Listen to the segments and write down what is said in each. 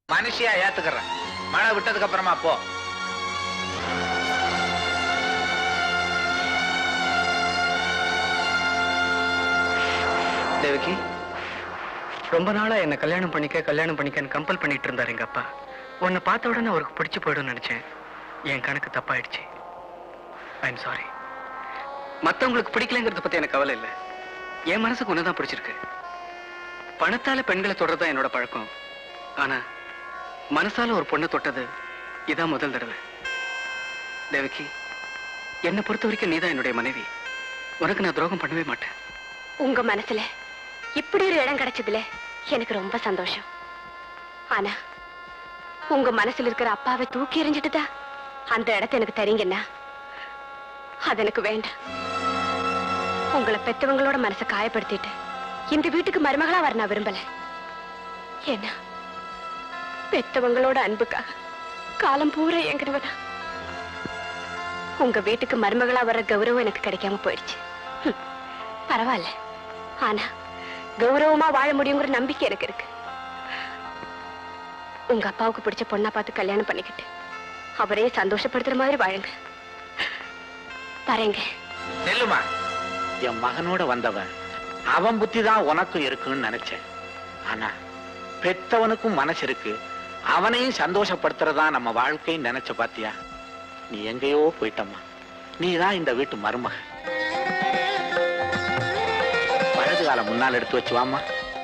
மனுஷியா ஏத்துக்கிறேன் மழை விட்டதுக்கு அப்புறமா போ தேவகி ரொம்ப நாளா என்ன கல்யாணம் பண்ணிக்க கல்யாணம் பண்ணிக்கன்னு கம்பல் பண்ணிட்டு இருந்தாரு எங்க அப்பா உன்னை பார்த்த உடனே அவருக்கு பிடிச்சு போயிடும்னு நினைச்சேன் என் கணக்கு தப்பாயிடுச்சு ஐம் சாரி மத்தவங்களுக்கு பிடிக்கலங்கிறத பத்தி எனக்கு கவலை இல்லை என் மனசுக்கு ஒண்ணுதான் பிடிச்சிருக்கு பணத்தால பெண்களை தொடர்தான் என்னோட பழக்கம் ஆனா மனசால ஒரு பொண்ணை தொட்டது இதான் முதல் தடவை தேவகி என்னை பொறுத்த வரைக்கும் நீதான் என்னுடைய மனைவி உனக்கு நான் துரோகம் பண்ணவே மாட்டேன் உங்க மனசுல இப்படி ஒரு இடம் கிடைச்சதுல எனக்கு ரொம்ப சந்தோஷம் ஆனா உங்க மனசுல இருக்கிற அப்பாவை தூக்கி எறிஞ்சிட்டுதா அந்த இடத்த எனக்கு தெரியுங்கன்னா அது எனக்கு வேண்டாம் உங்களை பெத்தவங்களோட மனசை காயப்படுத்திட்டு இந்த வீட்டுக்கு மருமகளா வர நான் விரும்பல ஏன்னா பெத்தவங்களோட அன்புக்காக காலம் பூரா எங்கிறவனா உங்க வீட்டுக்கு மருமகளா வர கௌரவம் எனக்கு கிடைக்காம போயிடுச்சு ஹம், பரவாயில்ல ஆனா கௌரவமா வாழ முடியுங்கிற நம்பிக்கை எனக்கு இருக்கு உங்க அப்பாவுக்கு பிடிச்ச பொண்ணா பார்த்து கல்யாணம் பண்ணிக்கிட்டு அவரே சந்தோஷப்படுத்துற மாதிரி வாழுங்க பாருங்க நெல்லுமா என் மகனோட வந்தவன் அவன் புத்தி தான் உனக்கும் இருக்குன்னு நினைச்சேன் ஆனா பெத்தவனுக்கும் மனசு இருக்கு அவனையும் சந்தோஷப்படுத்துறதா நம்ம வாழ்க்கைன்னு நினைச்ச பாத்தியா நீ எங்கேயோ போயிட்டம்மா நீ தான் இந்த வீட்டு மருமக வலது காலம் முன்னால் எடுத்து வச்சு வாம்மா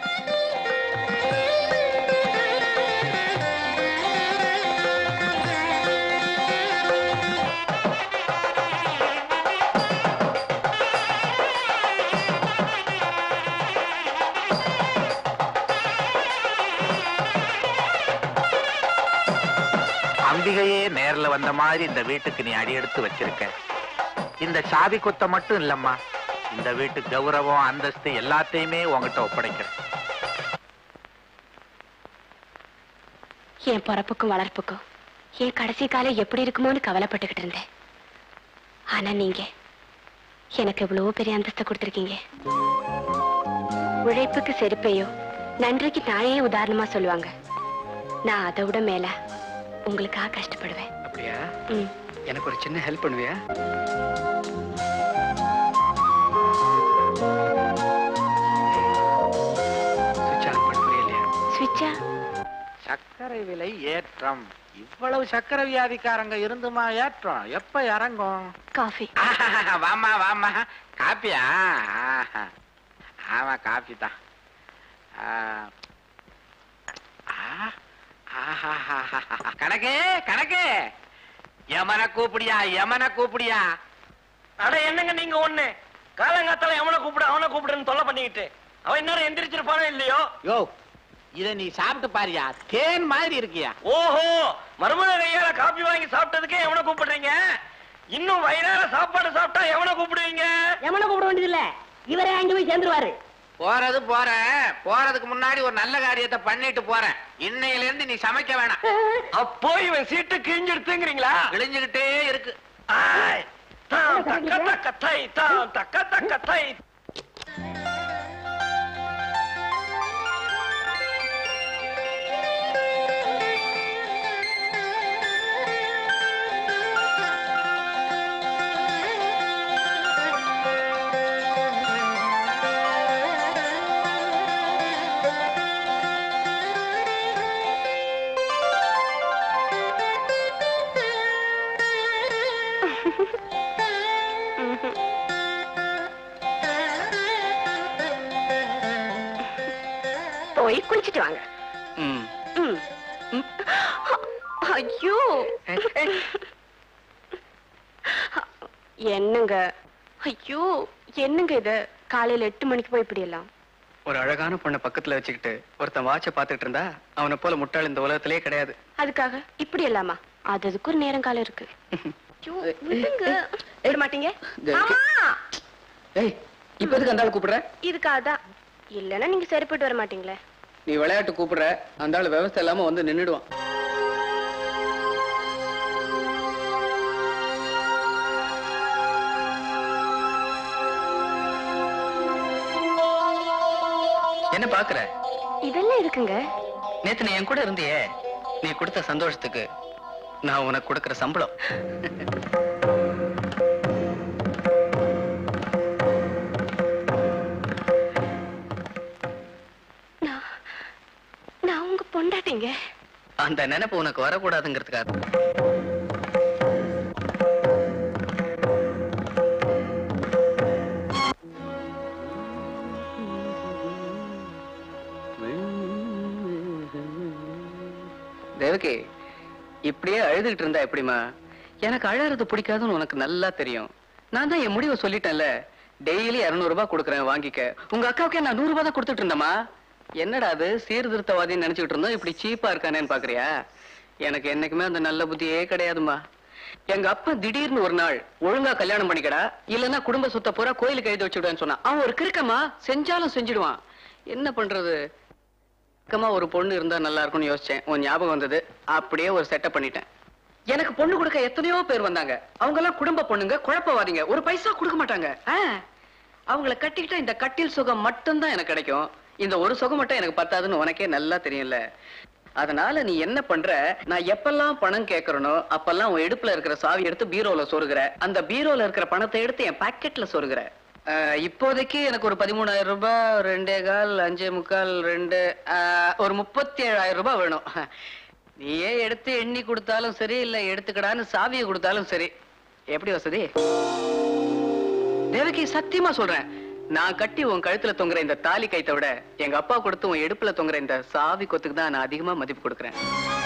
அம்பிகையே நேர்ல வந்த மாதிரி இந்த வீட்டுக்கு நீ அடி எடுத்து வச்சிருக்க இந்த சாவி கொத்த மட்டும் இல்லம்மா இந்த வீட்டு கௌரவம் அந்தஸ்து எல்லாத்தையுமே உன்கிட்ட ஒப்படைக்கிறேன் என் பிறப்புக்கும் வளர்ப்புக்கும் என் கடைசி காலம் எப்படி இருக்குமோன்னு கவலைப்பட்டுக்கிட்டு இருந்தேன் ஆனா நீங்க எனக்கு இவ்வளவு பெரிய அந்தஸ்தை கொடுத்துருக்கீங்க உழைப்புக்கு செருப்பையோ நன்றிக்கு நாயே உதாரணமா சொல்லுவாங்க நான் அதை விட மேல உங்களுக்காக கஷ்டப்படுவேன் அப்படியா ம். எனக்கு ஒரு சின்ன ஹெல்ப் பண்ணுவியா சுவிட்ச் ஆன் பண்ண முடியலையா ஸ்விட்சா சர்க்கரை விலை ஏற்றம் இவ்வளவு சர்க்கரை வியாதிக்காரங்க இருந்துமா ஏற்றம் எப்ப இறங்கும் காஃபி ஆஹா, வாம்மா வாம்மா காப்பியா ஆஹா. ஆமா காப்பி தான் ஆ. ஆ. ஆஹாஹாஹா. கணக்கு கணக்கு யமன கூப்பிடியா யமன கூப்பிடியா அட என்னங்க நீங்க ஒண்ணு காலங்காத்தால எவனை கூப்பிடு அவனை கூப்பிடுன்னு தொல்லை பண்ணிக்கிட்டு அவன் இன்னும் எந்திரிச்சிருப்பானோ இல்லையோ யோ இத நீ சாப்பிட்டு பாரியா தேன் மாதிரி இருக்கியா ஓஹோ மருமக கையால காப்பி வாங்கி சாப்பிட்டதுக்கே எவனை கூப்பிடுறீங்க இன்னும் வயிறார சாப்பாடு சாப்பிட்டா எவனை கூப்பிடுவீங்க எமனை கூப்பிட வேண்டியது இல்ல இவரே அங்க போய் சேர்ந்துருவாரு போறது போறேன் போறதுக்கு முன்னாடி ஒரு நல்ல காரியத்தை பண்ணிட்டு போறேன் இன்னையில இருந்து நீ சமைக்க வேணாம் அப்போ இவன் சீட்டு கிழிஞ்செடுத்துங்கிறீங்களா கிழிஞ்சுகிட்டே இருக்கு ஆய், தாம் தக்க தக்க தை, தாம் தக்க தக்க தை. போய் குளிச்சிட்டு வாங்க ம் ம். ஐயோ என்னங்க ஐயோ என்னங்க இது காலையில எட்டு மணிக்கு போய் இப்படி எல்லாம் ஒரு அழகான பொண்ணை பக்கத்துல வச்சுக்கிட்டு ஒருத்தன் வாட்ச பார்த்துட்டு இருந்தா அவனை போல முட்டாள் இந்த உலகத்திலே கிடையாது அதுக்காக இப்படி எல்லாமா அது அதுக்கு ஒரு நேரம் காலம் இருக்கு ஐயோ, விடுங்க. விட மாட்டீங்க ஆமா ஏய் இப்ப எதுக்கு அந்த ஆள் கூப்பிடுற இதுக்காக தான் இல்லைன்னா நீங்க சரிப்பட்டு வர மாட்டீங்களே நீ விளையாட்டு கூப்பிடுற அந்த ஆள் விவசாயம் இல்லாம வந்து நின்னுடுவான் என்ன பாக்குற இதெல்லாம் இருக்குங்க நேத்து நீ என் கூட இருந்தியே நீ கொடுத்த சந்தோஷத்துக்கு நான் உனக்கு கொடுக்கிற சம்பளம் நான் நான் உங்க பொண்டாட்டிங்க அந்த நினைப்பு உனக்கு வரக்கூடாதுங்கிறதுக்காக தேவகி இப்படியே அழுதுகிட்டு இருந்தா எப்படிமா எனக்கு அழறது பிடிக்காதுன்னு உனக்கு நல்லா தெரியும் நான் தான் என் முடிவை சொல்லிட்டேன்ல டெய்லி 200 ரூபாய் கொடுக்குறேன் வாங்கிக்க உங்க அக்காவுக்கே நான் நூறு ரூபாய் தான் கொடுத்துட்டு இருந்தேமா என்னடா அது சீர்திருத்தவாதின்னு நினைச்சுக்கிட்டு இருந்தோம் இப்படி சீப்பா இருக்கானேன்னு பாக்குறியா எனக்கு என்னைக்குமே அந்த நல்ல புத்தியே கிடையாதுமா எங்க அப்பா திடீர்னு ஒரு நாள் ஒழுங்கா கல்யாணம் பண்ணிக்கடா இல்லன்னா குடும்ப சொத்தை பூரா கோயிலுக்கு எழுதி வச்சுடுவேன்னு சொன்னான் அவன் ஒரு கிறுக்கமா செஞ்சாலும் செஞ்சிடுவான் என்ன பண்றது பக்கமா ஒரு பொண்ணு இருந்தா நல்லா இருக்கும்னு யோசிச்சேன் உன் ஞாபகம் வந்தது அப்படியே ஒரு செட்டப் பண்ணிட்டேன் எனக்கு பொண்ணு கொடுக்க எத்தனையோ பேர் வந்தாங்க அவங்க எல்லாம் குடும்ப பொண்ணுங்க குழப்பவாதீங்க ஒரு பைசா கொடுக்க மாட்டாங்க ஆ, அவங்கள கட்டிக்கிட்டா இந்த கட்டில் சுகம் மட்டும்தான் எனக்கு கிடைக்கும் இந்த ஒரு சுகம் மட்டும் எனக்கு பத்தாதுன்னு உனக்கே நல்லா தெரியும்ல அதனால நீ என்ன பண்ற நான் எப்பெல்லாம் பணம் கேட்கறனோ அப்பெல்லாம் உன் இடுப்புல இருக்கிற சாவி எடுத்து பீரோல சொருகிற அந்த பீரோல இருக்கிற பணத்தை எடுத்து என் பாக்கெட்ல சொருகிற அஹ், இப்போதைக்கு எனக்கு ஒரு பதிமூணாயிரம் ரூபாய் ரெண்டே கால் அஞ்சே முக்கால் ரெண்டு அஹ், ஒரு முப்பத்தி ஏழாயிரம் ரூபாய் வேணும் நீயே எடுத்து எண்ணி கொடுத்தாலும் சரி இல்ல எடுத்துக்கடான்னு சாவியை கொடுத்தாலும் சரி எப்படி வசதி தேவகி சத்தியமா சொல்றேன் நான் கட்டி உன் கழுத்துல தொங்குற இந்த தாலி கைத்தை விட எங்க அப்பா கொடுத்து உன் இடுப்புல தொங்குற இந்த சாவி கொத்துக்கு தான் நான் அதிகமா மதிப்பு கொடுக்குறேன்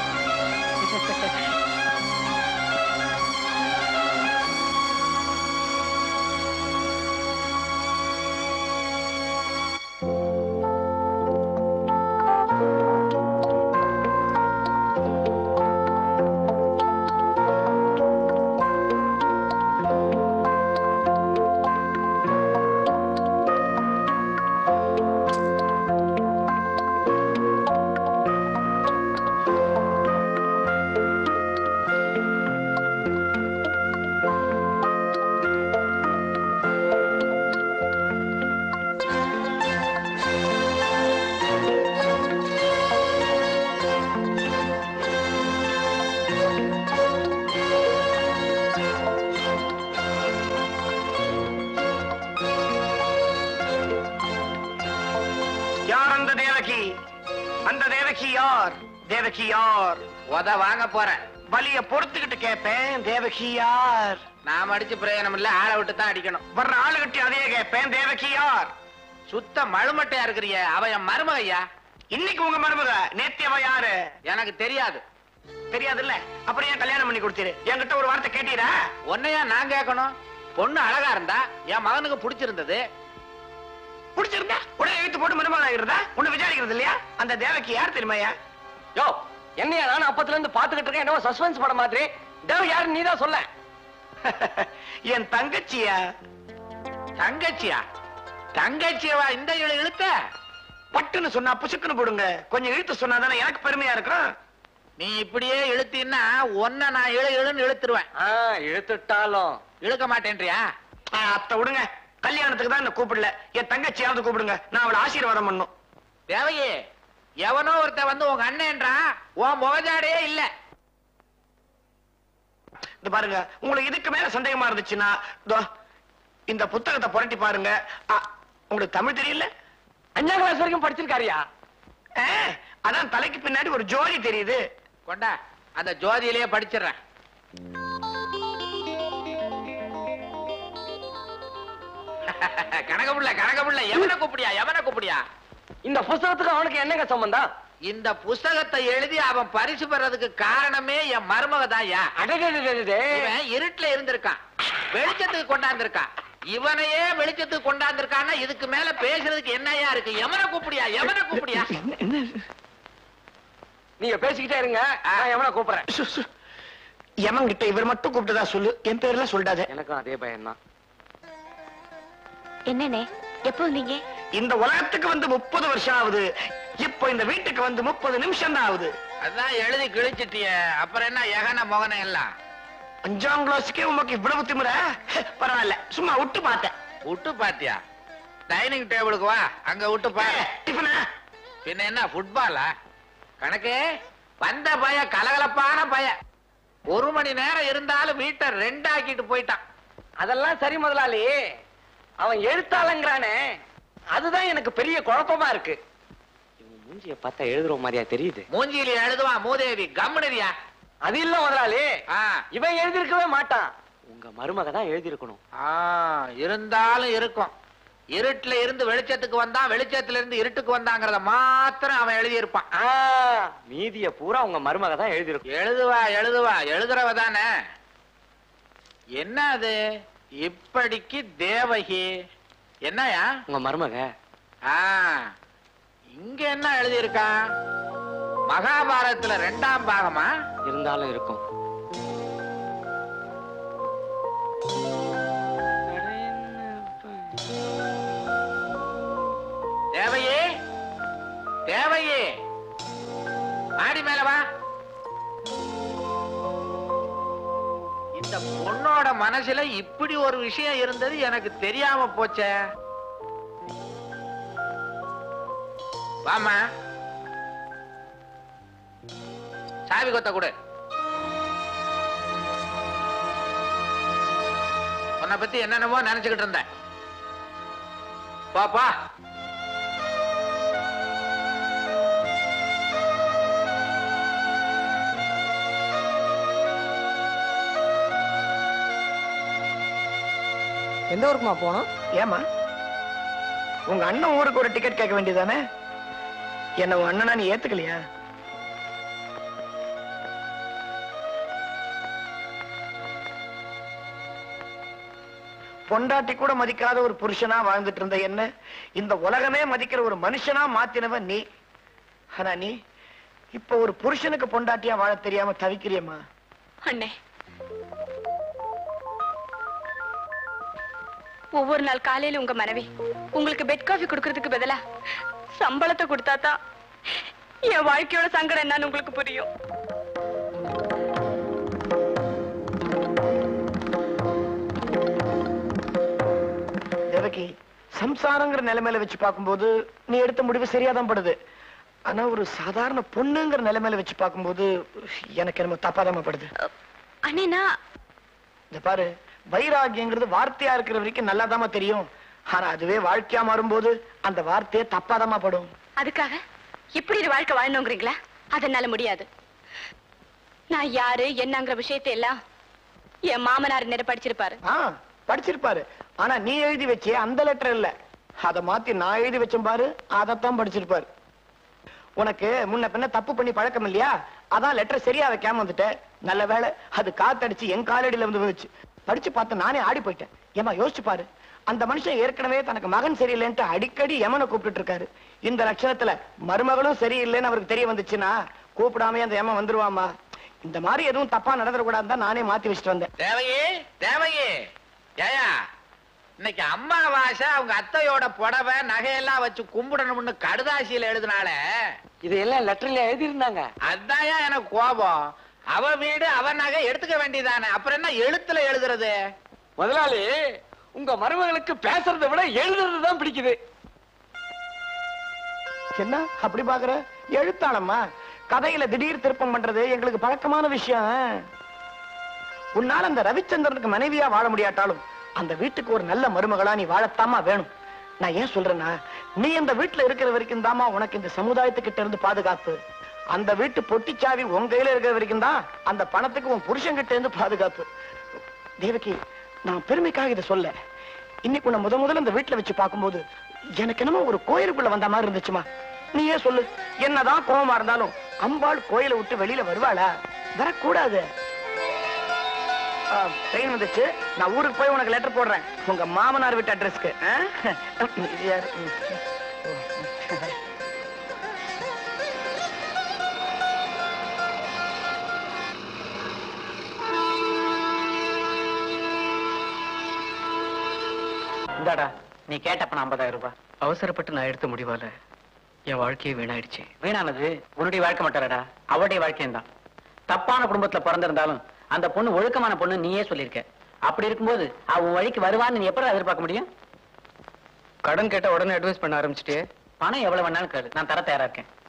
யார் அந்த தேவகி அந்த தேவகி யார் தேவகி யார் உத வாங்க போறேன் வலிய பொறுத்துக்கிட்டு கேட்பேன் தேவகி யார் நாம அடிச்சு பிரயோஜனம் இல்ல ஆளை விட்டு தான் அடிக்கணும் வர்ற ஆளுகிட்ட அதையே கேட்பேன் தேவகி யார் சுத்த மழுமட்டையா இருக்கிறிய அவ என் மருமகையா இன்னைக்கு உங்க மருமக நேத்தியவ யாரு எனக்கு தெரியாது தெரியாதுல்ல அப்புறம் ஏன் கல்யாணம் பண்ணி கொடுத்தீரு என்கிட்ட ஒரு வார்த்தை கேட்டீரா உன்னையா நான் கேட்கணும் பொண்ணு அழகா இருந்தா என் மகனுக்கு பிடிச்சிருந்தது பிடிச்சிருந்தா உடனே இழுத்து போட்டு மருமகன் ஆகிறதா உன்னை விசாரிக்கிறது இல்லையா அந்த தேவகி யார் தெரியுமாயா யோ என்னையா நான் அப்பத்துல இருந்து பாத்துக்கிட்டு இருக்கேன் என்னவோ சஸ்பென்ஸ் படம் மாதிரி தேவ யாரு நீ தான் சொல்ல என் தங்கச்சியா தங்கச்சியா தங்கச்சியவா இந்த இழு இழுத்த பட்டுன்னு சொன்னா புசுக்குன்னு போடுங்க கொஞ்சம் இழுத்து சொன்னா தானே எனக்கு பெருமையா இருக்கும் நீ இப்படியே இழுத்தீன்னா ஒன்ன நான் இழு இழுன்னு இழுத்துருவேன் ஆ, இழுத்துட்டாலும் இழுக்க மாட்டேன்றியா ஆ, அத்தை விடுங்க கல்யாணத்துக்கு தான் என்ன கூப்பிடல என் தங்கச்சியாவது கூப்பிடுங்க நான் அவளை ஆசீர்வாதம் பண்ணும் தேவையே எவனோ ஒருத்த வந்து உங்க அண்ணன்றான் உன் முகஜாடையே இல்ல இந்த பாருங்க உங்களுக்கு இதுக்கு மேல சந்தேகமா இருந்துச்சுன்னா இதோ, இந்த புத்தகத்தை புரட்டி பாருங்க ஆ, உங்களுக்கு தமிழ் தெரியல அஞ்சாம் கிளாஸ் வரைக்கும் படிச்சிருக்காருயா ஆ, அதான் தலைக்கு பின்னாடி ஒரு ஜோதி தெரியுது கொண்டா அந்த ஜோதியிலேயே படிச்சிடுறேன் கனகமுள்ள கனகமுள்ள எவனை கூப்பிடியா எவனை கூப்பிடியா இந்த புஸ்தகத்துக்கு அவனுக்கு என்னங்க சம்பந்தம் இந்த புஸ்தகத்தை எழுதி அவன் பரிசு பெறதுக்கு காரணமே என் மருமக தான்யா அடடடடடே. இவன் இருட்டுல இருந்திருக்கான் வெளிச்சத்துக்கு கொண்டாந்துருக்கான் இவனையே வெளிச்சத்துக்கு கொண்டாந்துருக்கான்னா இதுக்கு மேல பேசுறதுக்கு என்னையா இருக்கு எவனை கூப்பிடியா எவனை கூப்பிடியா நீங்க பேசிக்கிட்டே இருங்க நான் எவனை கூப்பிடுறேன் சு, சு. எமன் கிட்ட இவர் மட்டும் கூப்பிட்டதா சொல்லு என் பேர்ல சொல்லிடாத எனக்கும் அதே பயம் தான் என்னண்ணே எப்போ வந்தீங்க இந்த உலகத்துக்கு வந்து முப்பது வருஷம் ஆகுது இப்போ இந்த வீட்டுக்கு வந்து முப்பது நிமிஷம் தான் ஆகுது அதான் எழுதி கிழிச்சிட்டிய அப்புறம் என்ன எகன மொகன எல்லாம் அஞ்சாம் கிளாஸுக்கே உமக்கு இவ்வளவு திமிர பரவாயில்ல சும்மா விட்டு பார்த்தேன் விட்டு பாத்தியா டைனிங் டேபிளுக்கு வா அங்க விட்டு பாரு டிஃபனா பின்ன என்ன ஃபுட்பாலா கணக்கு வந்த பய கலகலப்பான பய ஒரு மணி நேரம் இருந்தாலும் வீட்டை ரெண்டாக்கிட்டு போயிட்டான் அதெல்லாம் சரி முதலாளி அவன் எழுத்தாளங்கிறானே அதுதான் எனக்கு பெரிய குழப்பமா இருக்கு இவன் மூஞ்சிய பார்த்தா எழுதுற மாதிரியா தெரியுது மூஞ்சியில எழுதுவான் மூதேவி கம்முனரியா அது இல்ல முதலாளி ஆ இவன் எழுதிருக்கவே மாட்டான் உங்க மருமக தான் எழுதியிருக்கணும் ஆ, இருந்தாலும் இருக்கும் இருட்டுல இருந்து வெளிச்சத்துக்கு வந்தான் வெளிச்சத்துல இருந்து இருட்டுக்கு வந்தாங்கிறத மாத்திரம் அவன் எழுதியிருப்பான் ஆ, மீதிய பூரா உங்க மருமக தான் எழுதியிருக்கும் எழுதுவா எழுதுவா எழுதுறவ தானே என்ன அது இப்படிக்கு தேவகி என்னயா உங்க மருமக ஆ இங்க என்ன எழுதியிருக்கா மகாபாரதத்துல ரெண்டாம் பாகமா இருந்தாலும் இருக்கும் தேவையே தேவையே மாடி மேல வா இந்த பொண்ணோட மனசுல இப்படி ஒரு விஷயம் இருந்தது எனக்கு தெரியாம போச்சே வாமா சாவி கொத்த கொடு உன்னை பத்தி என்னென்னமோ நினைச்சுக்கிட்டு இருந்தேன் பாப்பா எந்த ஊருக்குமா போனோம் ஏமா உங்க அண்ணன் ஊருக்கு ஒரு டிக்கெட் கேட்க வேண்டியதானே என்ன உன் அண்ணனா நீ ஏத்துக்கலையா பொண்டாட்டி கூட மதிக்காத ஒரு புருஷனா வாழ்ந்துட்டு இருந்த என்ன இந்த உலகமே மதிக்கிற ஒரு மனுஷனா மாத்தினவன் நீ ஆனா நீ இப்ப ஒரு புருஷனுக்கு பொண்டாட்டியா வாழ தெரியாம தவிக்கிறியம்மா அண்ணே ஒவ்வொரு நாள் காலையில உங்க மனைவி உங்களுக்கு பெட் காஃபி கொடுக்கறதுக்கு பதிலா சம்பளத்தை கொடுத்தாதான் என் வாழ்க்கையோட சங்கடம் என்னன்னு உங்களுக்கு புரியும் தேவகி சம்சாரங்கிற நிலைமையில வச்சு பார்க்கும்போது நீ எடுத்த முடிவு சரியாதான் படுது ஆனா ஒரு சாதாரண பொண்ணுங்கிற நிலைமையில வச்சு பார்க்கும்போது எனக்கு என்னமோ தப்பாதாம படுது அண்ணேனா இந்த பாரு வைராகியங்கிறது வார்த்தையா இருக்கிற வரைக்கும் நல்லாதாம்மா தெரியும் ஆனா அதுவே வாழ்க்கையா மாறும்போது அந்த வார்த்தையே தப்பாதாம்மா படும் அதுக்காக இப்படி ஒரு வாழ்க்கை வாழணுங்கிறீங்களா அதனால முடியாது நான் யாரு என்னங்கிற விஷயத்தை எல்லாம் என் மாமனார் நேரம் படிச்சிருப்பாரு ஆ படிச்சிருப்பாரு ஆனா நீ எழுதி வச்சே அந்த லெட்டர் இல்ல அத மாத்தி நான் எழுதி வச்சேன் பாரு அதத்தான் படிச்சிருப்பாரு உனக்கு முன்ன பின்ன தப்பு பண்ணி பழக்கம் இல்லையா அதான் லெட்டர் சரியா வைக்காம வந்துட்டேன் நல்ல வேளை அது காத்தடிச்சு என் காலடியில வந்து விழுச்சு படிச்சு பார்த்து நானே ஆடி போயிட்டேன் ஏமா யோசிச்சு பாரு அந்த மனுஷன் ஏற்கனவே தனக்கு மகன் சரியில்லைன்ட்டு அடிக்கடி யமனை கூப்பிட்டு இருக்காரு இந்த லட்சணத்துல மருமகளும் சரியில்லைன்னு அவருக்கு தெரிய வந்துச்சுன்னா கூப்பிடாம அந்த யமன் வந்துருவாமா இந்த மாதிரி எதுவும் தப்பா நடந்துடக்கூடாதுன்னு தான் நானே மாத்தி வச்சுட்டு வந்தேன் தேவையே தேவையே ஏயா இன்னைக்கு அம்மாவாசை அவங்க அத்தையோட புடவை நகையெல்லாம் வச்சு கும்பிடணும்னு கடுதாசியில எழுதினால இதையெல்லாம் லெட்டர்ல எழுதியிருந்தாங்க அதான்யா எனக்கு கோபம் அவ வீடு அவ நகை எடுத்துக்க வேண்டியதானே அப்புறம் என்ன எழுத்துல எழுதுறது முதலாளி உங்க மருமகளுக்கு பேசுறதை விட எழுதுறது தான் பிடிக்குது என்ன அப்படி பாக்குற எழுத்தாளம்மா கதையில திடீர் திருப்பம் பண்றது எங்களுக்கு பழக்கமான விஷயம் உன்னால அந்த ரவிச்சந்திரனுக்கு மனைவியா வாழ முடியாட்டாலும் அந்த வீட்டுக்கு ஒரு நல்ல மருமகளா நீ வாழத்தாமா வேணும் நான் ஏன் சொல்றேன்னா நீ அந்த வீட்டுல இருக்கிற வரைக்கும் தாமா உனக்கு இந்த சமுதாயத்துக்கிட்ட இருந்து பாதுகாப்பு அந்த வீட்டு பொட்டிச்சாவி உன் கையில இருக்கிற வரைக்கும் தான் அந்த பணத்துக்கு உன் புருஷன் கிட்ட இருந்து பாதுகாப்பு தேவகி நான் பெருமைக்காக இதை சொல்ல இன்னைக்கு உன்னை முத முதல்ல இந்த வீட்டுல வச்சு பார்க்கும்போது எனக்கு என்னமோ ஒரு கோயிலுக்குள்ள வந்த மாதிரி இருந்துச்சுமா நீயே சொல்லு என்னதான் கோபமா இருந்தாலும் அம்பாள் கோயிலை விட்டு வெளியில வருவாளா வரக்கூடாது ட்ரெயின் வந்துச்சு நான் ஊருக்கு போய் உனக்கு லெட்டர் போடுறேன் உங்க மாமனார் வீட்டு அட்ரஸ்க்கு இந்தாடா நீ கேட்டப்ப ஐம்பதாயிரம் ரூபாய் அவசரப்பட்டு நான் எடுத்த முடிவால என் வாழ்க்கையே வீணாயிடுச்சு வீணானது உன்னுடைய வாழ்க்கை மட்டும்டா அவளுடைய வாழ்க்கையும் தான் தப்பான குடும்பத்துல பிறந்திருந்தாலும் அந்த பொண்ணு ஒழுக்கமான பொண்ணு நீயே சொல்லியிருக்க அப்படி இருக்கும்போது அவன் வழிக்கு வருவான்னு நீ எப்படி எதிர்பார்க்க முடியும் கடன் கேட்ட உடனே அட்வைஸ் பண்ண ஆரம்பிச்சிட்டே பணம் எவ்வளவு வேணாலும் கேளு நான் தர தயாரா இருக்கேன்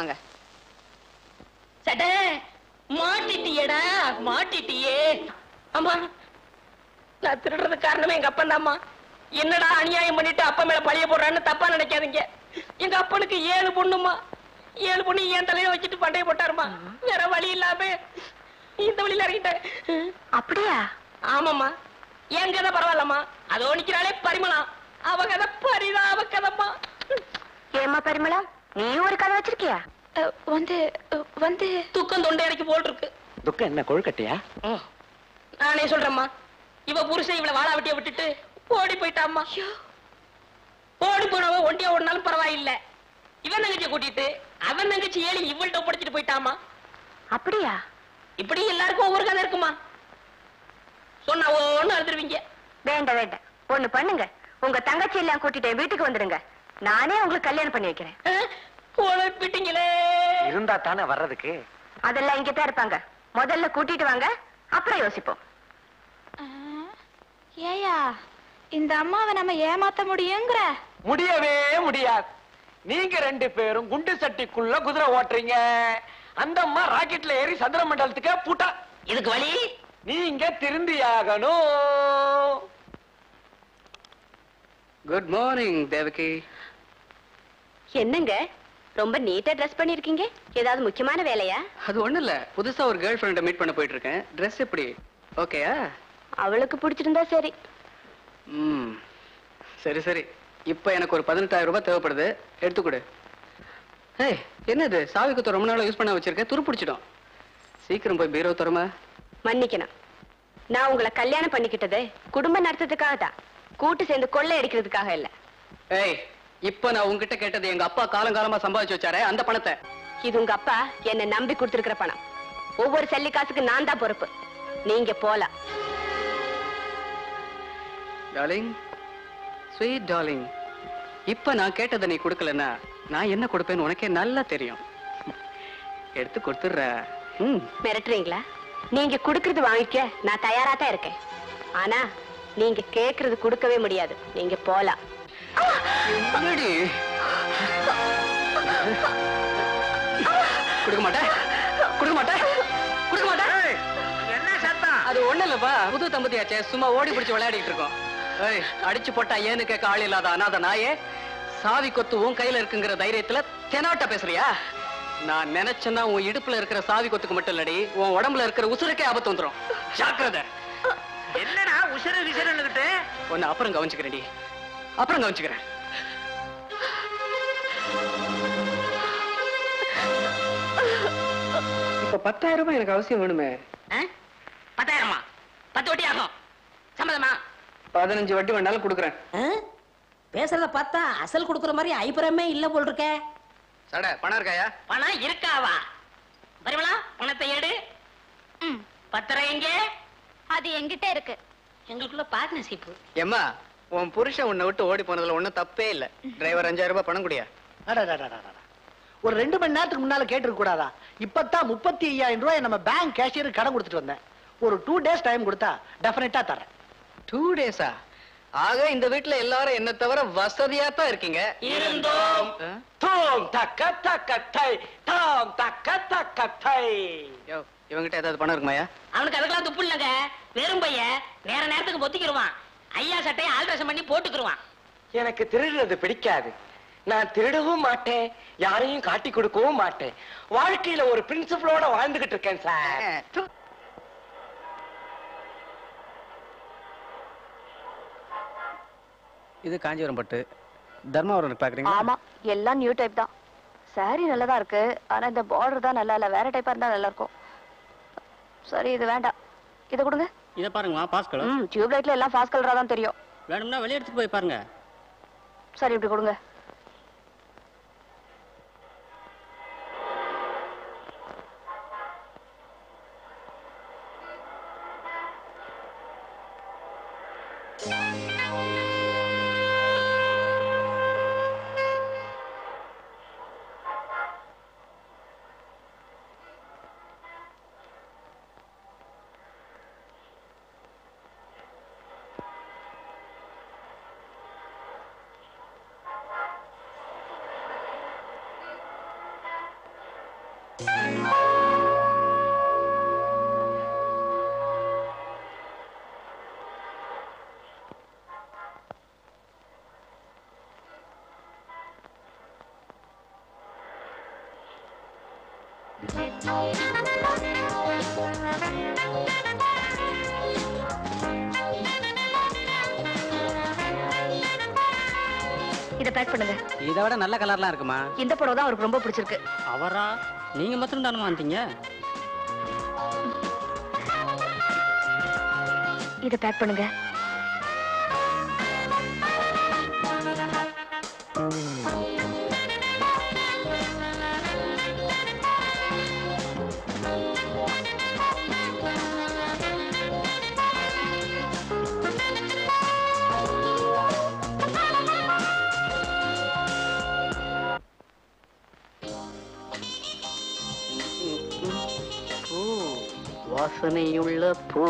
வாங்க சட மாட்டிட்டியடா மாட்டிட்டியே அம்மா நான் திருடுறது காரணமே எங்க அப்பன் தாம்மா என்னடா அநியாயம் பண்ணிட்டு அப்பா மேல பழிய போடுறான்னு தப்பா நினைக்காதீங்க எங்க அப்பனுக்கு ஏழு பொண்ணுமா ஏழு பொண்ணு என் தலையில வச்சுட்டு பண்டைய போட்டாருமா வேற வழி இல்லாம இந்த வழியில இறங்கிட்டேன் அப்படியா ஆமாம்மா என் கதை பரவாயில்லம்மா அதோ நிக்கிறாளே பரிமளம் அவ கதை பரிதாப கதைம்மா ஏமா பரிமளா நீ ஒரு கதை வச்சிருக்கியா வந்து வந்து துக்கம் தொண்டை அடைக்கு போல் இருக்கு துக்கம் என்ன கொழுக்கட்டையா நானே சொல்றேம்மா இவ புருஷன் இவள வாழா வெட்டிய விட்டுட்டு ஓடி போயிட்டாம்மா ஓடி போனவ ஒண்டியா ஓடினாலும் பரவாயில்ல இவன் தங்கச்சியை கூட்டிட்டு அவன் தங்கச்சி ஏழி இவள்கிட்ட படிச்சுட்டு போயிட்டாமா அப்படியா இப்படி எல்லாருக்கும் ஒவ்வொரு கதை இருக்குமா சொன்னா ஒண்ணு அழுதுருவீங்க வேண்டாம் வேண்டாம் ஒண்ணு பண்ணுங்க உங்க தங்கச்சி எல்லாம் கூட்டிட்டு என் வீட்டுக்கு வந்துடுங்க நானே உங்களுக்கு கல்யாணம் பண்ணி வைக்கிறேன் குழப்பிட்டீங்களே இருந்தா தானே வர்றதுக்கு அதெல்லாம் இங்கதான் இருப்பாங்க முதல்ல கூட்டிட்டு வாங்க அப்புறம் யோசிப்போம் ஏயா இந்த அம்மாவை நம்ம ஏமாத்த முடியுங்கிற முடியவே முடியாது நீங்க ரெண்டு பேரும் குண்டு சட்டிக்குள்ள குதிரை ஓட்டுறீங்க அந்த அம்மா ராக்கெட்ல ஏறி சந்திர மண்டலத்துக்கு பூட்டா இதுக்கு வழி நீங்க திருந்தியாகணும் குட் மார்னிங் தேவகி என்னங்க ரொம்ப நீட்டா ட்ரெஸ் பண்ணிருக்கீங்க ஏதாவது முக்கியமான வேலையா அது ஒண்ணும் இல்ல புதுசா ஒரு கேர்ள் ஃப்ரெண்டை மீட் பண்ண போயிட்டு இருக்கேன் ட்ரெஸ் எப்படி ஓகேயா அவளுக்கு பிடிச்சிருந்தா சரி ம் சரி சரி இப்போ எனக்கு ஒரு பதினெட்டாயிரம் ரூபாய் தேவைப்படுது எடுத்து கொடு ஏய் என்னது சாவி குத்த ரொம்ப நாளா யூஸ் பண்ண வச்சிருக்கேன் துரு பிடிச்சிடும் சீக்கிரம் போய் பீரோ தரமா மன்னிக்கணும் நான் உங்களை கல்யாணம் பண்ணிக்கிட்டது குடும்பம் நடத்துறதுக்காக தான் கூட்டு சேர்ந்து கொள்ளை அடிக்கிறதுக்காக இல்ல ஏய் இப்போ நான் உங்ககிட்ட கேட்டது எங்க அப்பா காலங்காலமா சம்பாதிச்சு வச்சாரே அந்த பணத்தை இது உங்க அப்பா என்ன நம்பி கொடுத்திருக்கிற பணம் ஒவ்வொரு சல்லி காசுக்கு நான் தான் பொறுப்பு நீங்க போலாம் டார்லிங் ஸ்வீட் டார்லிங் இப்ப நான் கேட்டதை நீ கொடுக்கலன்னா நான் என்ன கொடுப்பேன்னு உனக்கே நல்லா தெரியும் எடுத்து கொடுத்துடுற ம் மிரட்டுறீங்களா நீங்க குடுக்கறது வாங்கிக்க நான் தயாரா தான் இருக்கேன் ஆனா நீங்க கேக்குறது கொடுக்கவே முடியாது நீங்க போலாம் என்னடி கொடுக்க மாட்டேன் கொடுக்க மாட்டேன் கொடுக்க மாட்டேன் என்ன சத்தம் அது ஒண்ணு இல்லப்பா புது தம்பதியாச்சே சும்மா ஓடி பிடிச்சு விளையாடிட்டு இருக்கோம் ஏய் அடிச்சு போட்டா ஏன்னு கேட்க ஆள் இல்லாத அனாத நாயே சாவி கொத்து உன் கையில இருக்குங்கிற தைரியத்துல தெனாட்ட பேசுறியா நான் நினைச்சேன்னா உன் இடுப்புல இருக்கிற சாவி கொத்துக்கு மட்டும் இல்லடி உன் உடம்புல இருக்கிற உசுருக்கே ஆபத்து வந்துரும் ஜாக்கிரதை என்னடா உசர விசரன்னுகிட்டு ஒன்னு அப்புறம் கவனிச்சுக்கிறேன்டி அப்புறம் கவனிச்சுக்கிறேன் இப்ப பத்தாயிரம் ரூபாய் எனக்கு அவசியம் வேணுமே பத்தாயிரமா பத்து வட்டி ஆகும் சம்மதமா பதினஞ்சு வட்டி வேணாலும் கொடுக்குறேன் பேசுறத பார்த்தா அசல் கொடுக்குற மாதிரி ஐபுறமே இல்ல போல் இருக்க சட பணம் இருக்காயா பணம் இருக்காவா பரிமளா பணத்தை எடு பத்திரம் எங்க அது என்கிட்ட இருக்கு எங்களுக்குள்ள பார்ட்னர்ஷிப் எம்மா உன் புருஷன் உன்னை விட்டு ஓடி போனதுல ஒண்ணும் தப்பே இல்ல டிரைவர் அஞ்சாயிரம் ரூபாய் பணம் குடியா அடடடடடட. ஒரு ரெண்டு மணி நேரத்துக்கு முன்னால கேட்டிருக்க கூடாதா இப்பதான் முப்பத்தி ஐயாயிரம் ரூபாய் நம்ம பேங்க் கேஷியருக்கு கடன் கொடுத்துட்டு வந்தேன் ஒரு டூ டேஸ் டைம் கொடுத்தா டெஃபினட்டா தரேன் டூ டேஸா ஆக இந்த வீட்டுல எல்லாரும் என்ன தவிர வசதியா தான் இருக்கீங்க இருந்தோம் ஆ? தோம் தக்க தக்க தை தாம் தக்க தக்க தை யோ இவங்கிட்ட ஏதாவது பணம் இருக்குமாயா அவனுக்கு அதுக்கெல்லாம் துப்பு இல்லைங்க வெறும் பைய நேர நேரத்துக்கு பொத்திக்கிருவான் ஐயா சட்டையை ஆல்ட்ரேஷன் பண்ணி போட்டுக்கிருவான் எனக்கு திருடுறது பிடிக்காது நான் திருடவும் மாட்டேன் யாரையும் காட்டி கொடுக்கவும் மாட்டேன் வாழ்க்கையில ஒரு பிரின்சிபலோட வாழ்ந்துகிட்டு இருக்கேன் சார் இது காஞ்சிபுரம் பட்டு தர்மாவரம் பாக்குறீங்களா ஆமா எல்லாம் நியூ டைப் தான் சாரி நல்லதா இருக்கு ஆனா இந்த பார்டர் தான் நல்லா இல்ல வேற டைப்பா இருந்தா நல்லா இருக்கும் சரி இது வேண்டாம் இதை கொடுங்க இதை பாருங்கம்மா பாஸ் கலர் ம் டியூப் லைட்ல எல்லாம் ஃபாஸ்ட் கலரா தான் தெரியும் வேணும்னா வெளியே எடுத்துட்டு போய் பாருங்க சரி இப்படி கொடுங்க இதை பேக் பண்ணுங்க இதை விட நல்ல கலர்லாம் இருக்குமா இந்த புடவை தான் அவருக்கு ரொம்ப பிடிச்சிருக்கு அவரா நீங்க மாத்திரம் தானமா வந்தீங்க இதை பேக் பண்ணுங்க வாசனையுள்ள பூ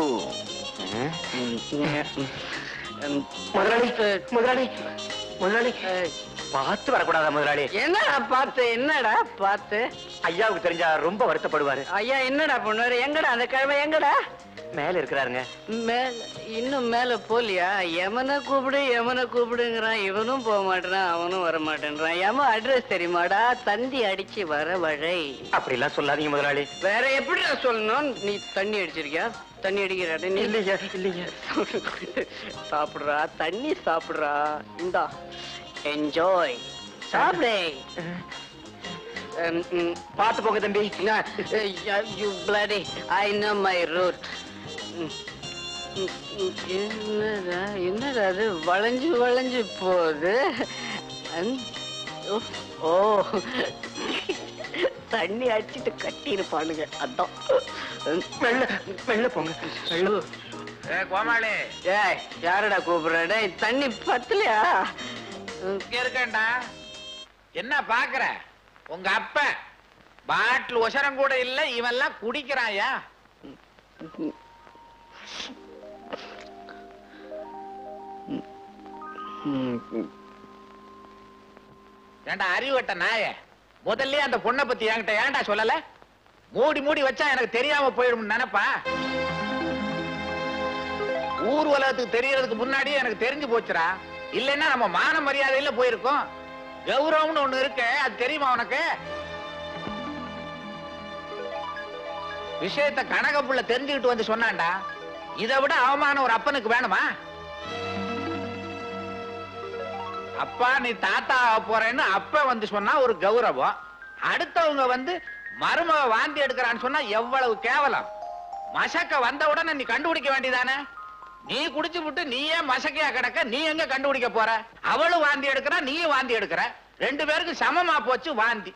முதலாளி முதலாளி முதலாளி பார்த்து வரக்கூடாதா முதலாளி என்னடா பார்த்து என்னடா பார்த்து ஐயாவுக்கு தெரிஞ்சா ரொம்ப வருத்தப்படுவாரு ஐயா என்னடா பண்ணுவாரு எங்கடா அந்த கிழமை எங்கடா மேல இருக்கிறாருங்க மேல இன்னும் மேல போலியா எமனை கூப்பிடு எமனை கூப்பிடுங்கிறான் இவனும் போக மாட்டேறான் அவனும் வர மாட்டேன்றான் எம அட்ரஸ் தெரியுமாடா தந்தி அடிச்சு வர வழை அப்படி எல்லாம் சொல்லாதீங்க முதலாளி வேற எப்படி சொல்லணும் நீ தண்ணி அடிச்சிருக்கியா தண்ணி அடிக்கிறாட நீ இல்லைங்க இல்லைங்க சாப்பிடுறா தண்ணி சாப்பிடுறா இந்தா என்ஜாய் சாப்பிடு பார்த்து போங்க தம்பி you bloody I know my route என்னடா என்னடா அது வளைஞ்சு வளைஞ்சு போகுது அந்- உஃப், ஓ தண்ணி அடிச்சிட்டு கட்டி இருப்பானுங்க அதான் வெள்ள வெள்ள போங்க வெள்ள கோமாளி ஏய் யாரடா கூப்பிடுற டேய் தண்ணி பத்தலையா இங்க இருக்கேன்டா என்ன பாக்குற உங்க அப்ப பாட்டில் ஒசரம் கூட இல்ல இவெல்லாம் குடிக்கிறாயா ஏண்டா அறிவட்ட நாய முதல்ல அந்த பொண்ணை பத்தி என்கிட்ட ஏன்டா சொல்லல மூடி மூடி வச்சா எனக்கு தெரியாம போயிடும் நினைப்பா ஊர் உலகத்துக்கு தெரியறதுக்கு முன்னாடியே எனக்கு தெரிஞ்சு போச்சுடா இல்லைன்னா நம்ம மான மரியாதையில போயிருக்கோம் கௌரவம்னு ஒண்ணு இருக்கு அது தெரியுமா உனக்கு விஷயத்த கனகப்புள்ள தெரிஞ்சுக்கிட்டு வந்து சொன்னான்டா இதை விட அவமானம் ஒரு அப்பனுக்கு வேணுமா அப்பா நீ தாத்தா ஆகப் போறேன்னு அப்ப வந்து சொன்னா ஒரு கௌரவம் அடுத்தவங்க வந்து மருமக வாந்தி எடுக்கிறான்னு சொன்னா எவ்வளவு கேவலம் மசக்க வந்த உடனே நீ கண்டுபிடிக்க வேண்டியதானே நீ குடிச்சு விட்டு நீயே மசக்கையா கிடக்க நீ எங்க கண்டுபிடிக்க போற அவளும் வாந்தி எடுக்கிறா நீயும் வாந்தி எடுக்கிற ரெண்டு பேருக்கு சமமா போச்சு வாந்தி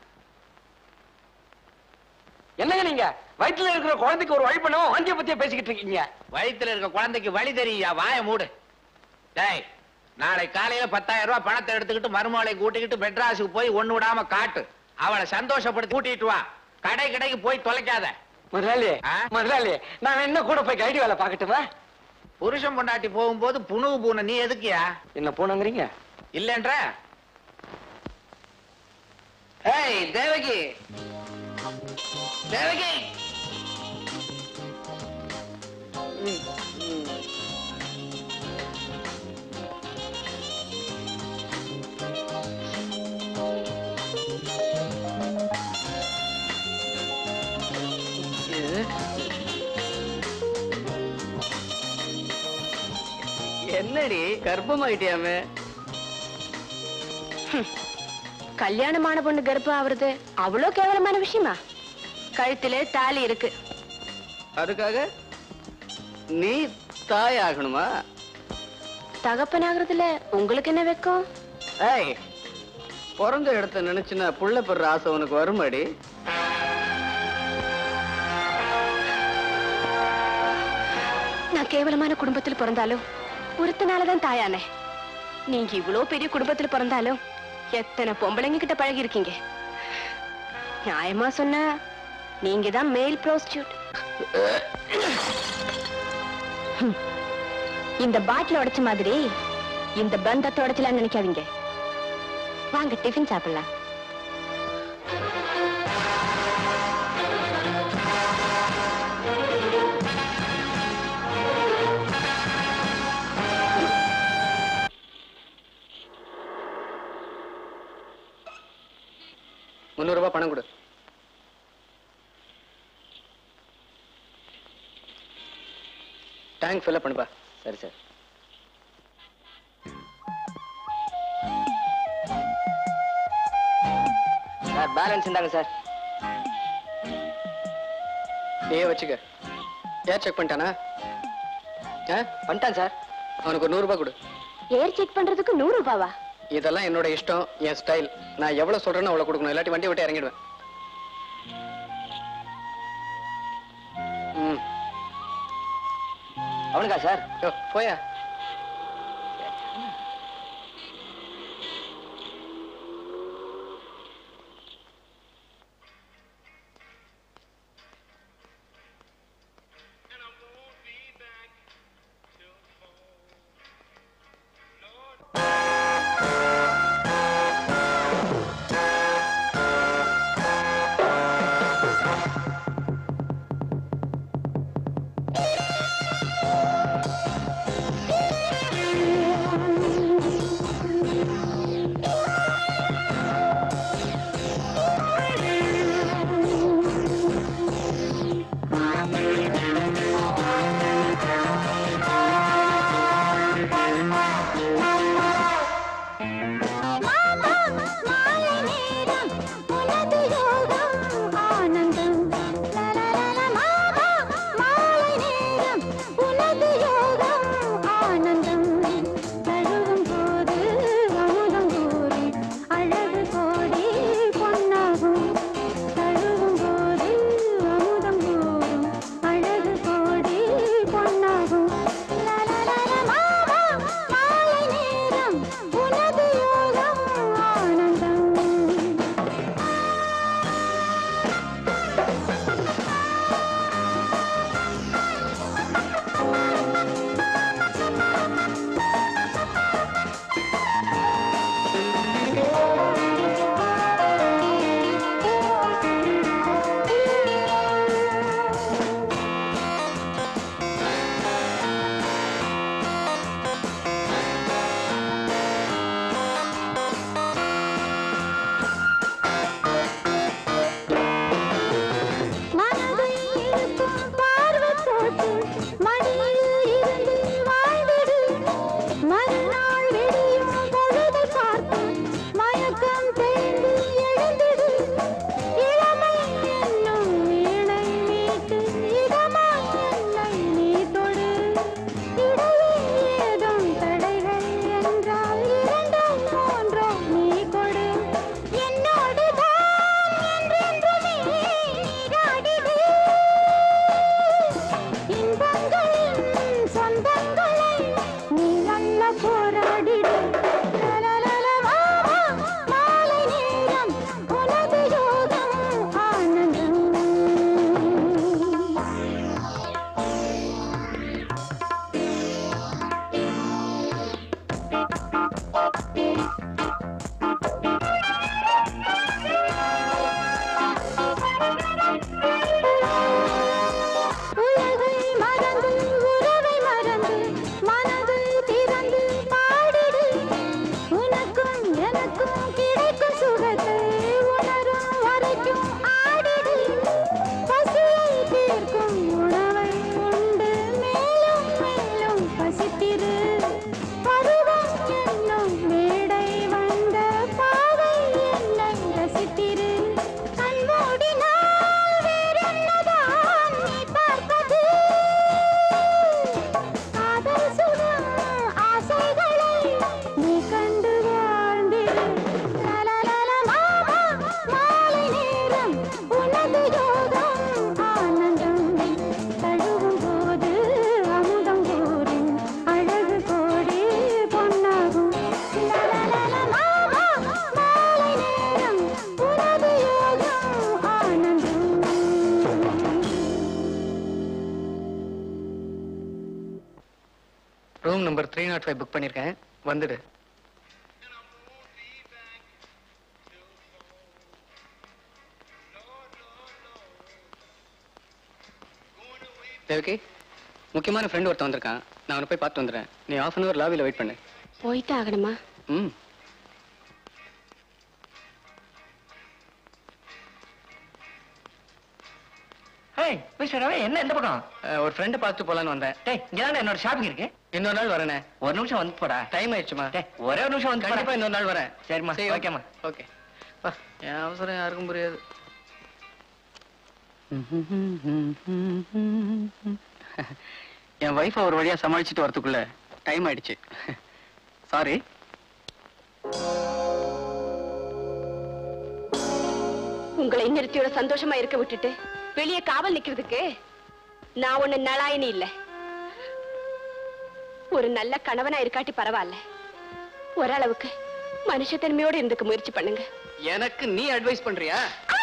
என்னங்க நீங்க வயிற்றுல இருக்கிற குழந்தைக்கு ஒரு வழி பண்ணவும் வாந்திய பத்தியே பேசிக்கிட்டு இருக்கீங்க வயித்துல இருக்க குழந்தைக்கு வழி தெரியா வாய மூடு டேய் நாளை காலையில பத்தாயிரம் ரூபாய் பணத்தை எடுத்துக்கிட்டு மருமகளை கூட்டிக்கிட்டு மெட்ராஸுக்கு போய் ஒண்ணு விடாம காட்டு அவளை சந்தோஷப்படுத்தி கூட்டிட்டு வா கடை கடைக்கு போய் தொலைக்காத முதலாளி ஆ? முதலாளி நான் என்ன கூட போய் கைடி வேலை பார்க்கட்டுமா புருஷன் பொண்டாட்டி போகும்போது புணுவு பூனை நீ எதுக்கியா என்ன போனங்கிறீங்க இல்லன்ற ஏய் தேவகி தேவகி ம், ம். என்னடி கர்ப்பமாயிட்டியாமே கல்யாணமான பொண்ணு கர்ப்பம் ஆவறது அவ்வளோ கேவலமான விஷயமா கழுத்திலே தாலி இருக்கு அதுக்காக நீ தாய் ஆகணுமா தகப்பனாகிறதுல உங்களுக்கு என்ன வெக்கம் ஏய் பிறந்த இடத்த நினைச்சுனா புள்ள பெற ஆசை உனக்கு வருமாடி நான் கேவலமான குடும்பத்தில் பிறந்தாலும் ஒருத்தனாலதான் தாயானே நீங்க இவ்வளோ பெரிய குடும்பத்தில் பிறந்தாலும் எத்தனை பொம்பளைங்க கிட்ட பழகி இருக்கீங்க நியாயமா சொன்னா நீங்க தான் மேல் ப்ரோஸ்டியூட் இந்த பாட்டில் உடைச்ச மாதிரி இந்த பந்தத்தை உடைச்சலாம்னு நினைக்காதீங்க வாங்க டிஃபன் சாப்பிடலாம் முந்நூறு ரூபாய் பணம் கொடு டேங்க் ஃபில்அப் பண்ணுப்பா சரி சார் சார் பேலன்ஸ் இந்தாங்க சார் நீயே வச்சுக்க ஏன் செக் பண்ணிட்டானா ஆ பண்ணிட்டான் சார் அவனுக்கு ஒரு நூறு ரூபாய் கொடு ஏர் செக் பண்றதுக்கு நூறு ரூபாவா இதெல்லாம் என்னோட இஷ்டம் என் ஸ்டைல் நான் எவ்வளவு சொல்றேனோ அவ்வளவு கொடுக்கணும் இல்லாட்டி வண்டி விட்டு இறங்கிடுவேன் ம் அவனுக்கா சார் யோ, போயா ஆ room number three naught five book பண்ணியிருக்கேன் வந்துடு தேவகி முக்கியமான ஃப்ரெண்ட் ஒருத்தன் வந்திருக்கான் நான் அவனை போய் பார்த்து வந்துடுறேன் நீ ஆஃப் அன் அவர் லாபியில் வெயிட் பண்ணு போயிட்டு ஆகணுமா ம் ஏய் மிஸ்டர் ரவி என்ன எந்த பக்கம் அஹ், ஒரு ஃப்ரெண்டை பார்த்து போலான்னு வந்தேன் டேய் இங்கதான் என்னோட ஷாப்பிங் இருக்கு இன்னொரு நாள் வரேனே ஒரு நிமிஷம் வந்து போடா டைம் ஆயிடுச்சுமா டேய் ஒரே ஒரு நிமிஷம் வந்து கண்டிப்பா போடா இன்னொரு நாள் வரேன் சரிம்மா, சரி, ஓகேம்மா. ஓகே பா என் அவசரம் யாருக்கும் புரியாது என் வைஃப் ஒரு வழியா சமாளிச்சுட்டு வரதுக்குள்ள டைம் ஆயிடுச்சு சாரி உங்களை நிறுத்தியோட சந்தோஷமா இருக்க விட்டுட்டு வெளியே காவல் நிக்கிறதுக்கு நான் ஒண்ணு நலாயினி இல்ல ஒரு நல்ல கணவனா இருக்காட்டி பரவாயில்ல ஓரளவுக்கு மனுஷத்தன்மையோட இருந்துக்க முயற்சி பண்ணுங்க எனக்கு நீ அட்வைஸ் பண்றியா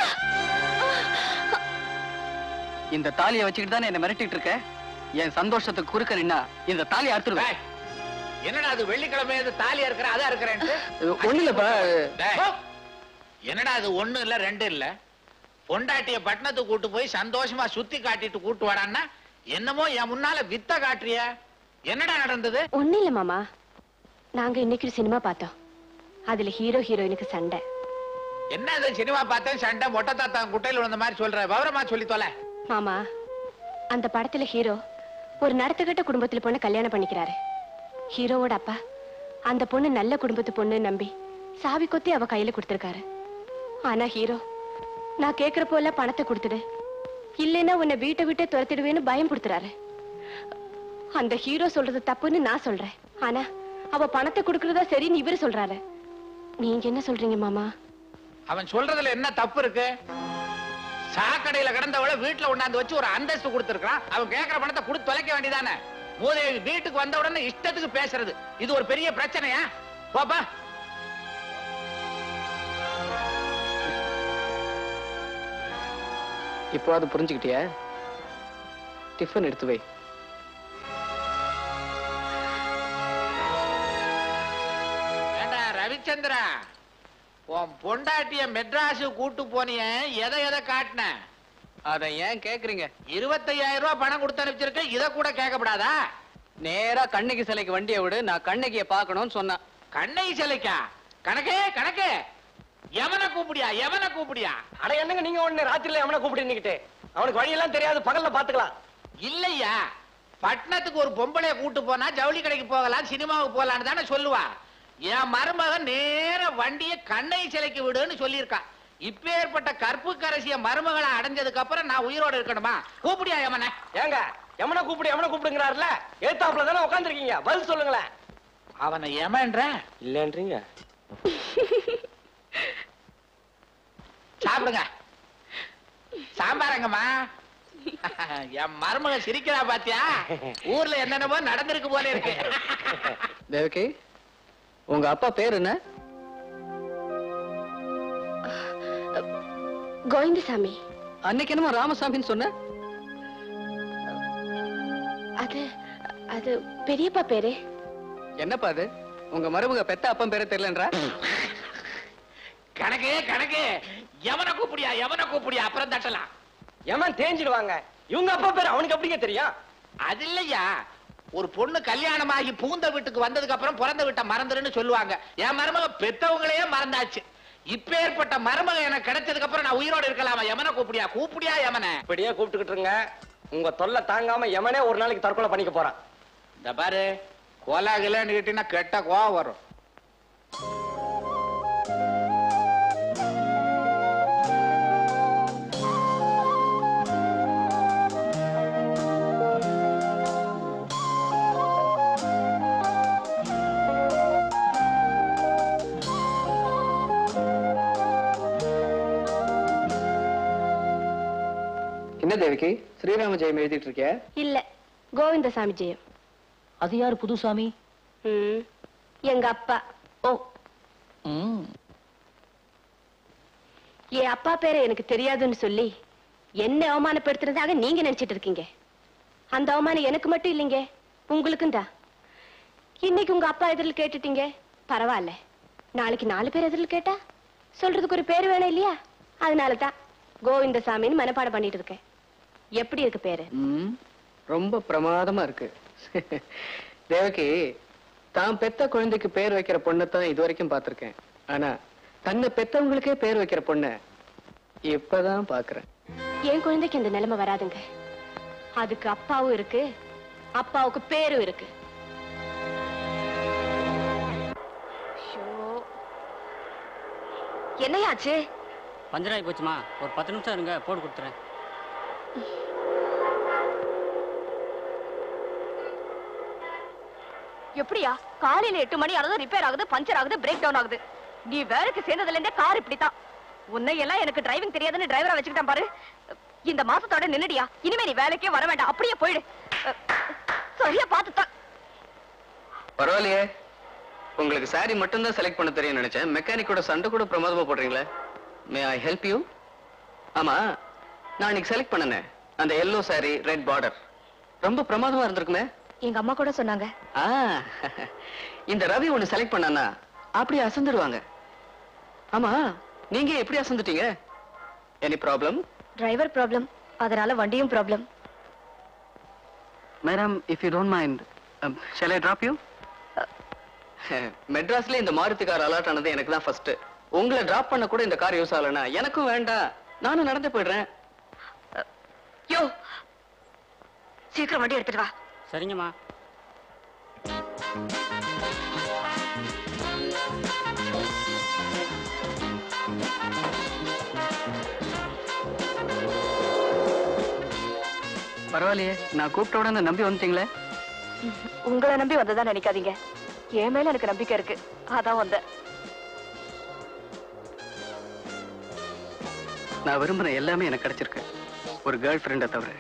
இந்த தாலியை வச்சுக்கிட்டு தானே என்ன மிரட்டிட்டு இருக்க என் சந்தோஷத்துக்கு குறுக்க நின்னா இந்த தாலியை அறுத்துடுவேன் என்னடா அது வெள்ளிக்கிழமை இது தாலியா இருக்கிற அதா இருக்கிறேன்ட்டு ஒண்ணு இல்லப்பா டேய், என்னடா அது ஒண்ணு இல்ல ரெண்டு இல்ல பொண்டாட்டிய பட்டணத்துக்கு கூட்டு போய் சந்தோஷமா சுத்தி காட்டிட்டு கூட்டு வாடான்னா என்னமோ என் முன்னால வித்த காட்டுறிய என்னடா நடந்தது ஒண்ணு இல்ல மாமா நாங்க இன்னைக்கு ஒரு சினிமா பார்த்தோம் அதுல ஹீரோ ஹீரோயினுக்கு சண்டை என்ன இது சினிமா பார்த்தேன் சண்டை மொட்டை தாத்தா குட்டையில விழுந்த மாதிரி சொல்ற விவரமா சொல்லி தொலை மாமா அந்த படத்துல ஹீரோ ஒரு நடத்துக்கிட்ட குடும்பத்துல பொண்ணு கல்யாணம் பண்ணிக்கிறாரு ஹீரோவோட அப்பா அந்த பொண்ணு நல்ல குடும்பத்து பொண்ணு நம்பி சாவி கொத்தி அவ கையில கொடுத்திருக்காரு ஆனா ஹீரோ நான் கேக்குறப்போ எல்லாம் பணத்தை கொடுத்துடு இல்லைன்னா உன்னை வீட்டை விட்டே துரத்திடுவேன்னு பயம் கொடுத்துறாரு அந்த ஹீரோ சொல்றது தப்புன்னு நான் சொல்றேன் ஆனா அவ பணத்தை கொடுக்கறதா சரின்னு இவரு சொல்றாரு நீங்க என்ன சொல்றீங்க மாமா அவன் சொல்றதுல என்ன தப்பு இருக்கு சாக்கடையில கிடந்தவள வீட்டுல உண்டாந்து வச்சு ஒரு அந்தஸ்து கொடுத்திருக்கான் அவன் கேக்குற பணத்தை கொடுத்து தொலைக்க வேண்டியதானே மூதேவி வீட்டுக்கு வந்த உடனே இஷ்டத்துக்கு பேசுறது இது ஒரு பெரிய பிரச்சனையா போப்பா இப்போ அது புரிஞ்சுக்கிட்டியா டிஃபன் எடுத்து வை ஏண்டா ரவிச்சந்திரா உன் பொண்டாட்டிய மெட்ராஸு கூட்டு போனிய எதை எதை காட்டின அதை ஏன் கேக்குறீங்க இருபத்தையாயிரம் ரூபாய் பணம் கொடுத்து அனுப்பிச்சிருக்க இத கூட கேட்கப்படாதா நேரா கண்ணகி சிலைக்கு வண்டியை விடு நான் கண்ணகியை பார்க்கணும்னு சொன்னேன் கண்ணை சிலைக்கா கணக்கே கணக்கு எவனை கூப்பிடியா எவனை கூப்பிடியா அட என்னங்க நீங்க ஒண்ணு ராத்திரில எவனை கூப்பிட்டு நிக்கிட்டு அவனுக்கு வழியெல்லாம் தெரியாது பகல்ல பாத்துக்கலாம் இல்லையா பட்டணத்துக்கு ஒரு பொம்பளைய கூட்டு போனா ஜவுளி கடைக்கு போகலாம் சினிமாவுக்கு போகலான்னு தானே சொல்லுவா என் மருமகன் நேர வண்டிய கண்ணை சிலைக்கு விடுன்னு சொல்லியிருக்கா இப்பேற்பட்ட கற்பு கரசிய மருமகளை அடைஞ்சதுக்கு அப்புறம் நான் உயிரோட இருக்கணுமா கூப்பிடியா எமனை ஏங்க எவனை கூப்பிடு எவனை கூப்பிடுங்கிறாருல ஏத்தாப்புல தானே உட்காந்துருக்கீங்க பதில் சொல்லுங்களேன் அவனை எமன்ற இல்லன்றீங்க சாப்பிடுங்க சாம்பாரங்கம்மா என் மருமக சிரிக்கிறா பாத்தியா ஊர்ல என்னென்னமோ நடந்திருக்கு போல இருக்கு தேவகி உங்க அப்பா பேர் என்ன கோவிந்தசாமி அன்னைக்கு என்னமோ ராமசாமின்னு சொன்ன அது அது பெரியப்பா பேரு என்னப்பா அது உங்க மருமக பெத்த அப்பன் பேரே தெரியலன்றா கணக்கு கணக்கு எவனை கூப்பிடியா எவனை கூப்பிடியா அப்புறம் தட்டலாம் எவன் தேஞ்சிடுவாங்க இவங்க அப்பா பேர் அவனுக்கு எப்படிங்க தெரியும் அது இல்லையா ஒரு பொண்ணு கல்யாணமாகி பூந்த வீட்டுக்கு வந்ததுக்கு அப்புறம் பிறந்த வீட்டை மறந்துருன்னு சொல்லுவாங்க என் மருமக பெத்தவங்களையே மறந்தாச்சு இப்பேற்பட்ட மருமக எனக்கு கிடைச்சதுக்கு அப்புறம் நான் உயிரோட இருக்கலாமா எமனை கூப்பிடியா கூப்பிடியா எமனை இப்படியே கூப்பிட்டுக்கிட்டு இருங்க உங்க தொல்லை தாங்காம எவனே ஒரு நாளைக்கு தற்கொலை பண்ணிக்க போறான் இந்த பாரு கொலை கிலன்னு கிட்டீங்கன்னா கெட்ட கோவம் வரும் என்ன தேவகி ஸ்ரீராம ஜெயம் எழுதிட்டு இருக்கிய இல்ல கோவிந்தசாமி ஜெயம் அது யாரு புதுசாமி ம், எங்க அப்பா ஓ என் அப்பா பேரை எனக்கு தெரியாதுன்னு சொல்லி என்ன அவமானப்படுத்துறதாக நீங்க நினைச்சிட்டு இருக்கீங்க அந்த அவமானம் எனக்கு மட்டும் இல்லைங்க உங்களுக்கும் தான் இன்னைக்கு உங்க அப்பா எதிரில் கேட்டுட்டீங்க பரவாயில்ல நாளைக்கு நாலு பேர் எதிரில் கேட்டா சொல்றதுக்கு ஒரு பேர் வேணும் இல்லையா அதனால தான் கோவிந்தசாமின்னு மனப்பாடம் பண்ணிட்டு இருக்கேன் எப்படி இருக்கு பேரு ம், ரொம்ப பிரமாதமா இருக்கு தேவகி தான் பெத்த குழந்தைக்கு பேர் வைக்கிற பொண்ணை தான் இது வரைக்கும் பார்த்திருக்கேன் ஆனா தன்னை பெத்தவங்களுக்கே பேர் வைக்கிற பொண்ணை இப்பதான் பாக்குறேன் என் குழந்தைக்கு இந்த நிலைமை வராதுங்க அதுக்கு அப்பாவும் இருக்கு அப்பாவுக்கு பேரும் இருக்கு ஷோ. என்னையாச்சு பஞ்சராகி போச்சுமா ஒரு பத்து நிமிஷம் இருங்க போட்டு கொடுத்துறேன் எப்படியா காலையில எட்டு மணி ஆனதும் ரிப்பேர் ஆகுது பஞ்சர் ஆகுது பிரேக் டவுன் ஆகுது நீ வேலைக்கு சேர்ந்ததுல இருந்தே கார் இப்படித்தான் உன்னை எல்லாம் எனக்கு டிரைவிங் தெரியாதுன்னு டிரைவரா வச்சுக்கிட்டான் பாரு இந்த மாசத்தோட நின்னுடியா இனிமே நீ வேலைக்கே வர வேண்டாம் அப்படியே போயிடு அஹ், சரியா பார்த்துதான் பரவாயில்லையே உங்களுக்கு சாரி மட்டும் தான் செலக்ட் பண்ண தெரியும் நினைச்சேன் மெக்கானிக்கோட சண்டை கூட பிரமாதமா போடுறீங்களே மே ஐ ஹெல்ப் யூ ஆமா நான் இன்னைக்கு செலக்ட் பண்ணனே அந்த எல்லோ saree ரெட் பார்டர் ரொம்ப பிரமாதமா இருந்திருக்குமே எங்க அம்மா கூட சொன்னாங்க ஆ இந்த ரவி ஒண்ணு செலக்ட் பண்ணானா அப்படியே அசந்துடுவாங்க ஆமா நீங்க எப்படி அசந்துட்டீங்க எனி ப்ராப்ளம் டிரைவர் ப்ராப்ளம் அதனால வண்டியும் problem madam if you don't mind shall I drop you மெட்ராஸ்ல இந்த மாருதி கார் அலாட் ஆனது எனக்கு தான் ஃபர்ஸ்ட் உங்களை டிராப் பண்ண கூட இந்த கார் யூஸ் ஆகலனா எனக்கும் வேண்டாம் நானும் நடந்து போயிடுறேன் யோ சீக்கிரம் வண்டி எடுத்துட்டு வா சரிங்கம்மா பரவாயில்லையே நான் கூப்பிட்ட உடனே நம்பி வந்துட்டீங்களே உங்களை நம்பி வந்ததா நினைக்காதீங்க என் மேல எனக்கு நம்பிக்கை இருக்கு அதான் வந்தேன் நான் விரும்பின எல்லாமே எனக்கு கிடைச்சிருக்கு ஒரு கேர்ள் ஃப்ரெண்டை தவிர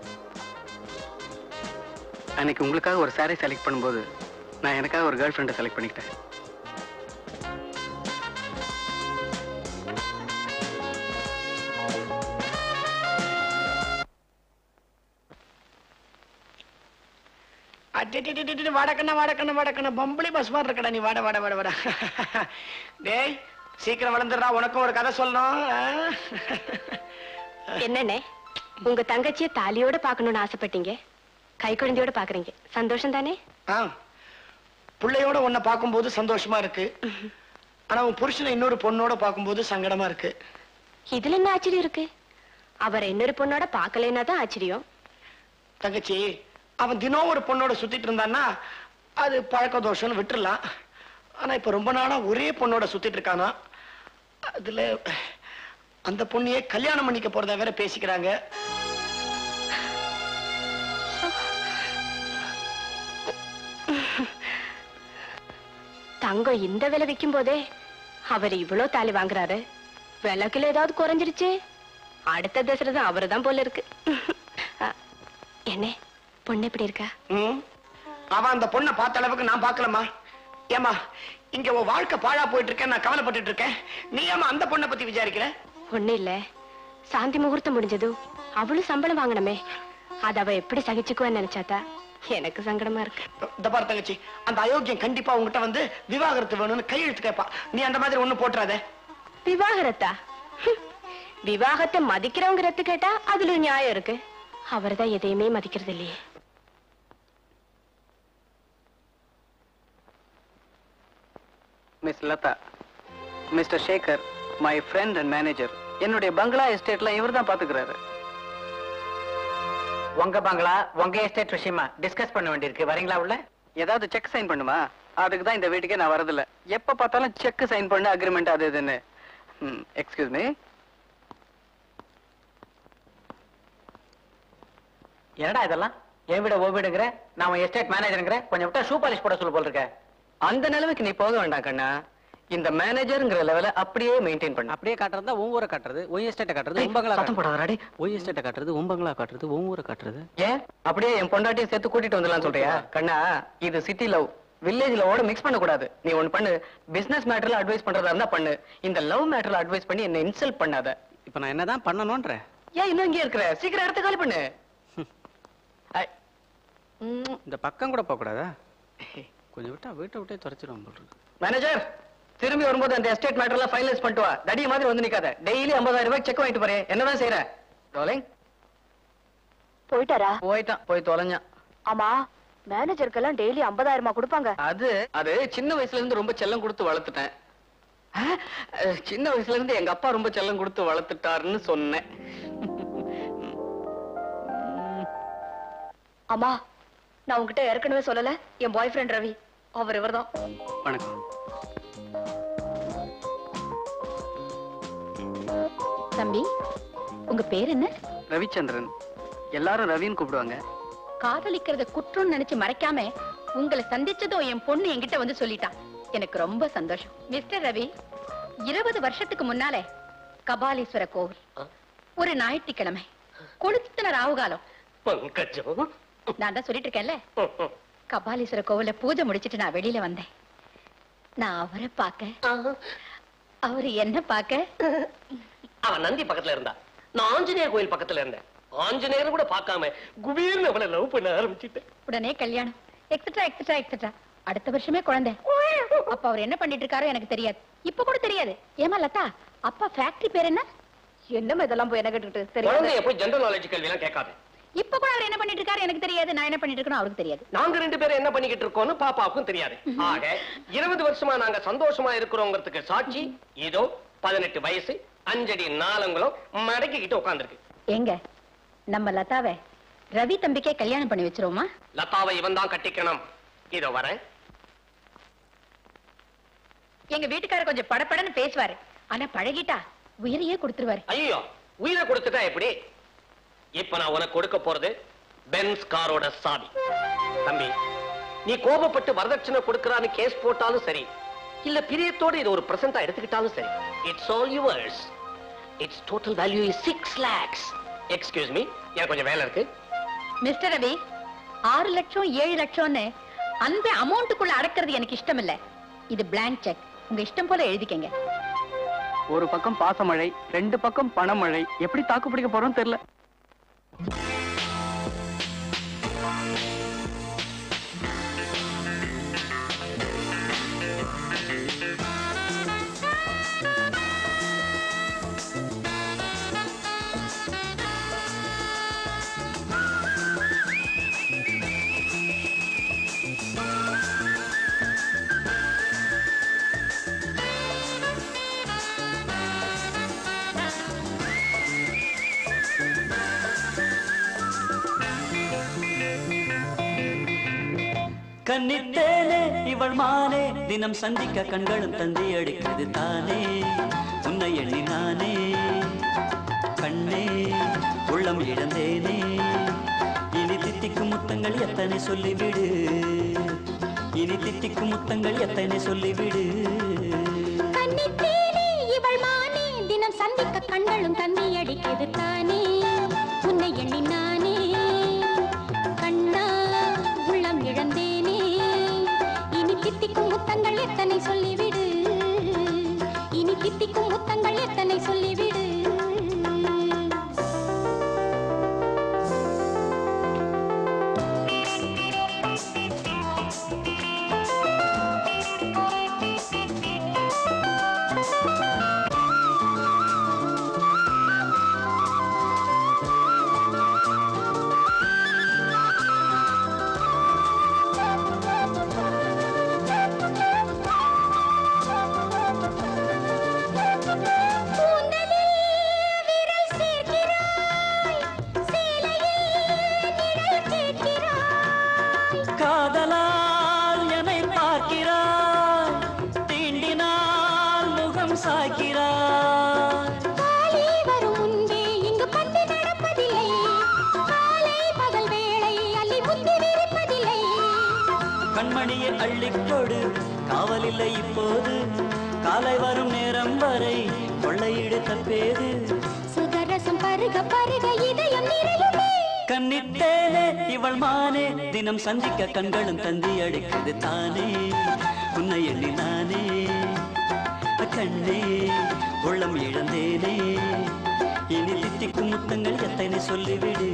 அன்னைக்கு உங்களுக்காக ஒரு saree செலக்ட் பண்ணும்போது நான் எனக்காக ஒரு கேர்ள் ஃப்ரெண்டை செலக்ட் பண்ணிக்கிட்டேன் அட்டிட்டிட்டிட்டு வடக்கண்ணா வடக்கண்ணா வடக்கண்ணா பொம்பளை பஸ் மாதிரி இருக்கடா நீ வாட வாட வாட வாட டேய் சீக்கிரம் வளர்ந்துடுறா உனக்கும் ஒரு கதை சொல்லணும் ஆ? என்னண்ணே உங்க தங்கச்சிய தாலியோட பார்க்கணும்னு ஆசைப்பட்டீங்க கை குழந்தையோட பாக்குறீங்க சந்தோஷம் தானே ஆ பிள்ளையோட உன்னை பார்க்கும்போது சந்தோஷமா இருக்கு ஆனா உன் புருஷனை இன்னொரு பொண்ணோட பார்க்கும்போது சங்கடமா இருக்கு இதுல என்ன ஆச்சரியம் இருக்கு அவரை இன்னொரு பொண்ணோட பார்க்கலைன்னா தான் ஆச்சரியம் தங்கச்சி அவன் தினம் ஒரு பொண்ணோட சுத்திட்டு இருந்தான்னா அது பழக்க தோஷம்னு விட்டுறலாம் ஆனா இப்ப ரொம்ப நாளா ஒரே பொண்ணோட சுத்திட்டு இருக்கானா அதுல அந்த பொண்ணையே கல்யாணம் பண்ணிக்க போறதா வேற பேசிக்கிறாங்க தங்கம் இந்த விலை விற்கும் போதே அவர் இவ்வளோ தாலி வாங்குறாரு விளக்குல ஏதாவது குறைஞ்சிருச்சு அடுத்த தசரை தான் அவரு தான் போல இருக்கு அ, என்ன பொண்ணு எப்படி இருக்கா ம். அவன் அந்த பொண்ணை பார்த்த அளவுக்கு நான் பார்க்கலமா ஏமா இங்க உன் வாழ்க்கை பாழா போயிட்டு இருக்கேன் நான் கவலைப்பட்டுட்டு இருக்கேன் நீ ஏமா அந்த பொண்ணை பத்தி விசாரிக்கிற ஒண்ணு இல்ல சாந்தி முகூர்த்தம் முடிஞ்சதும் அவளும் சம்பளம் வாங்கணுமே அத அவ எப்படி சகிச்சுக்குவான்னு நினைச்சாத்தா எனக்கு சங்கடமா இருக்கு இந்த பாரு தங்கச்சி அந்த அயோக்கியம் கண்டிப்பா உங்ககிட்ட வந்து விவாகரத்து வேணும்னு கையெழுத்து கேட்பா நீ அந்த மாதிரி ஒண்ணு போட்டுறாத விவாகரத்தா ஹம். விவாகத்தை மதிக்கிறவங்க ரத்து கேட்டா அதுல ஒரு நியாயம் இருக்கு அவர்தான் எதையுமே மதிக்கிறது இல்லையே miss Latha mister Sekhar my friend and manager என்னுடைய பங்களா எஸ்டேட்ல இவர் தான் பாத்துக்கிறாரு உங்க பங்களா உங்க எஸ்டேட் விஷயமா டிஸ்கஸ் பண்ண வேண்டியிருக்கு வரீங்களா உள்ள ஏதாவது செக் சைன் பண்ணுமா அதுக்கு தான் இந்த வீட்டுக்கே நான் வரதில்ல எப்ப பார்த்தாலும் செக் சைன் பண்ணு அக்ரிமெண்ட் அது இதுன்னு எக்ஸ்கியூஸ் மீ என்னடா இதெல்லாம் என் வீட ஓ வீடுங்கிற நான் உன் எஸ்டேட் மேனேஜருங்கிற கொஞ்சம் விட்டா ஷூ பாலிஷ் போட சொல்லு போல இருக்க அந்த நிலைமைக்கு நீ போக வேண்டாம் கண்ணா இந்த மேனேஜர்ங்கிற லெவல அப்படியே மெயின்டைன் பண்ணு அப்படியே காட்டுறதா உன் ஊரை காட்டுறது உன் எஸ்டேட்டை காட்டுறது உன் பங்களா சத்தம் போடாதடா டேய். உன் எஸ்டேட்டை காட்டுறது உன் பங்களா காட்டுறது உன் ஊரை காட்டுறது ஏன் அப்படியே என் பொண்டாட்டியும் சேர்த்து கூட்டிட்டு வந்துடலாம் சொல்றியா கண்ணா இது சிட்டி லவ் வில்லேஜ் லவோட மிக்ஸ் பண்ண கூடாது நீ ஒண்ணு பண்ணு பிசினஸ் மேட்டர்ல அட்வைஸ் பண்றதா இருந்தா பண்ணு இந்த லவ் மேட்டர்ல அட்வைஸ் பண்ணி என்ன இன்சல்ட் பண்ணாத இப்ப நான் என்னதான் பண்ணணும்ன்ற ஏன் இன்னும் இங்கே இருக்கிற சீக்கிரம் எடுத்து காலி பண்ணு ஐ. ம். இந்த பக்கம் கூட போக கூடாதா கொஞ்சம் விட்டா வீட்டை விட்டே துரைச்சிடும் போல் இருக்கு மேனேஜர் திரும்பி வரும்போது அந்த எஸ்டேட் மேட்டர்லாம் ஃபைனலைஸ் பண்ணிட்டு வா தடி மாதிரி வந்து நிக்காத டெய்லி 50000 ரூபாய் செக் வாங்கிட்டு போறேன் என்னதான் செய்யற டார்லிங் போயிட்டாரா போயிட்டான் போய் தொலைஞ்சான் ஆமா மேனேஜருக்கெல்லாம் டெய்லி ஐம்பதாயிரமா கொடுப்பாங்க அது அது சின்ன வயசுல இருந்து ரொம்ப செல்லம் கொடுத்து வளர்த்துட்டேன் ஆ, அஹ், சின்ன வயசுல இருந்து எங்க அப்பா ரொம்ப செல்லம் கொடுத்து வளர்த்துட்டாருன்னு சொன்னேன் அம்மா நான் உங்ககிட்ட ஏற்கனவே சொல்லல என் பாய் ஃப்ரெண்ட் ரவி அவர் இவர்தான் வணக்கம் தம்பி உங்க பேர் என்ன ரவிச்சந்திரன் எல்லாரும் ரவின்னு கூப்பிடுவாங்க காதலிக்கிறத குற்றம் நினைச்சு மறைக்காம உங்களை சந்திச்சதும் என் பொண்ணு என்கிட்ட வந்து சொல்லிட்டா எனக்கு ரொம்ப சந்தோஷம் மிஸ்டர் ரவி இருபது வருஷத்துக்கு முன்னாலே கபாலீஸ்வர கோவில் ஒரு ஞாயிற்றுக்கிழமை கொளுத்துன ராவுகாலம் பங்கஜம் நான் தான் சொல்லிட்டு இருக்கேன்ல கபாலீஸ்வர கோவில பூஜை முடிச்சிட்டு நான் வெளியில வந்தேன் நான் அவரை பார்க்க அவரு என்ன பார்க்க அவன் நந்தி பக்கத்துல இருந்தா நான் ஆஞ்சநேயர் கோயில் பக்கத்துல இருந்தேன் ஆஞ்சநேயர் கூட பார்க்காம குபீர்னு அவளை லவ் பண்ண ஆரம்பிச்சிட்டேன் உடனே கல்யாணம் எக்ஸெட்ரா எக்ஸெட்ரா எக்ஸெட்ரா அடுத்த வருஷமே குழந்தை அப்ப அவர் என்ன பண்ணிட்டு இருக்காரோ எனக்கு தெரியாது இப்ப கூட தெரியாது ஏமா லதா அப்பா ஃபேக்டரி பேர் என்ன என்னம்மா இதெல்லாம் போய் என்ன கேட்டுக்கிட்டு தெரியாது குழந்தைய போய் ஜெனரல் நாலேஜ் கேள்வி எல்லாம் கேட்காத இப்ப கூட அவர் என்ன பண்ணிட்டு இருக்காரு எனக்கு தெரியாது நான் என்ன பண்ணிட்டு இருக்கணும் அவருக்கு தெரியாது நாங்க ரெண்டு பேரும் என்ன பண்ணிக்கிட்டு இருக்கோம்னு பாப்பாவுக்கும் தெரியாது ஆக இருபது வருஷமா நாங்க சந்தோஷமா இருக்கிறோங்கிறதுக்கு சாட்சி இதோ பதினெட்டு வயசு அஞ்சடி நாலங்களும் மடக்கிக்கிட்டு உட்கார்ந்திருக்கு எங்க நம்ம லதாவை ரவி தம்பிக்கே கல்யாணம் பண்ணி வச்சிருவோமா லதாவை இவன் தான் கட்டிக்கணும் இதோ வரேன் எங்க வீட்டுக்காரர் கொஞ்சம் படபடன்னு பேசுவாரு ஆனா பழகிட்டா உயிரையே கொடுத்துருவாரு ஐயோ உயிரை கொடுத்துட்டா எப்படி இப்ப நான் உனக்கு கொடுக்க போறது பென்ஸ் காரோட சாவி தம்பி நீ கோபப்பட்டு வரதட்சணை கொடுக்கறான்னு கேஸ் போட்டாலும் சரி இல்ல பிரியத்தோட இது ஒரு பிரசன்டா எடுத்துக்கிட்டாலும் சரி it's all yours it's total value is six lakhs excuse me எனக்கு கொஞ்சம் வேலை இருக்கு மிஸ்டர் ரவி ஆறு லட்சம் ஏழு லட்சம்னு அந்த அமௌண்ட்டுக்குள்ள அடக்கிறது எனக்கு இஷ்டம் இல்ல இது பிளாங்க் செக் உங்க இஷ்டம் போல எழுதிக்கங்க ஒரு பக்கம் பாசமழை ரெண்டு பக்கம் பணமழை எப்படி தாக்கு பிடிக்க போறோம் தெரியல கண்ணித்தேனே இவள் மானே தினம் சந்திக்க கண்களும் தந்தி அடிக்கிறது தானே உன்னை எண்ணி நானே கண்ணே உள்ளம் இழந்தேனே இனி தித்திக்கும் முத்தங்கள் எத்தனை சொல்லிவிடு இனி தித்திக்கும் முத்தங்கள் எத்தனை சொல்லிவிடு கன்னித்தேனே இவள் மானே தினம் சந்திக்க கண்களும் தந்தி அடிக்கிறது தானே உன்னை எண்ணி நானே கண்ணா உள்ளம் இழந்தேனே இனி தித்திக்கும் முத்தங்கள் எத்தனை சொல்லிவிடு இனி தித்திக்கும் முத்தங்கள் எத்தனை சொல்லிவிடு கூந்தலில் விரல் சேர்க்கிறாய் சேலையில் நிழல் கேட்கிறாய் காதலால் என்னை பார்க்கிறாய் தீண்டினால் முகம் சாய்க்கிறாய் காலை வரும் முன்பே இங்கு பந்து நடப்பதில்லை காலை பகல் வேளை அள்ளி முந்தி விரிப்பதில்லை கண்மணியை அள்ளிக்கொடு காவலில்லை இப்போது காலை வரும் நேரம் வரை கொள்ளையிடு தப்பேது சுகரசம் பருக பருக இதயம் நிறையுமே கண்ணித்தேனே இவள் மானே தினம் சந்திக்க கண்களும் தந்தி அடிக்கிறது தானே உன்னை எண்ணி நானே கண்ணே உள்ளம் இழந்தேனே இனி தித்திக்கும் முத்தங்கள் எத்தனை சொல்லிவிடு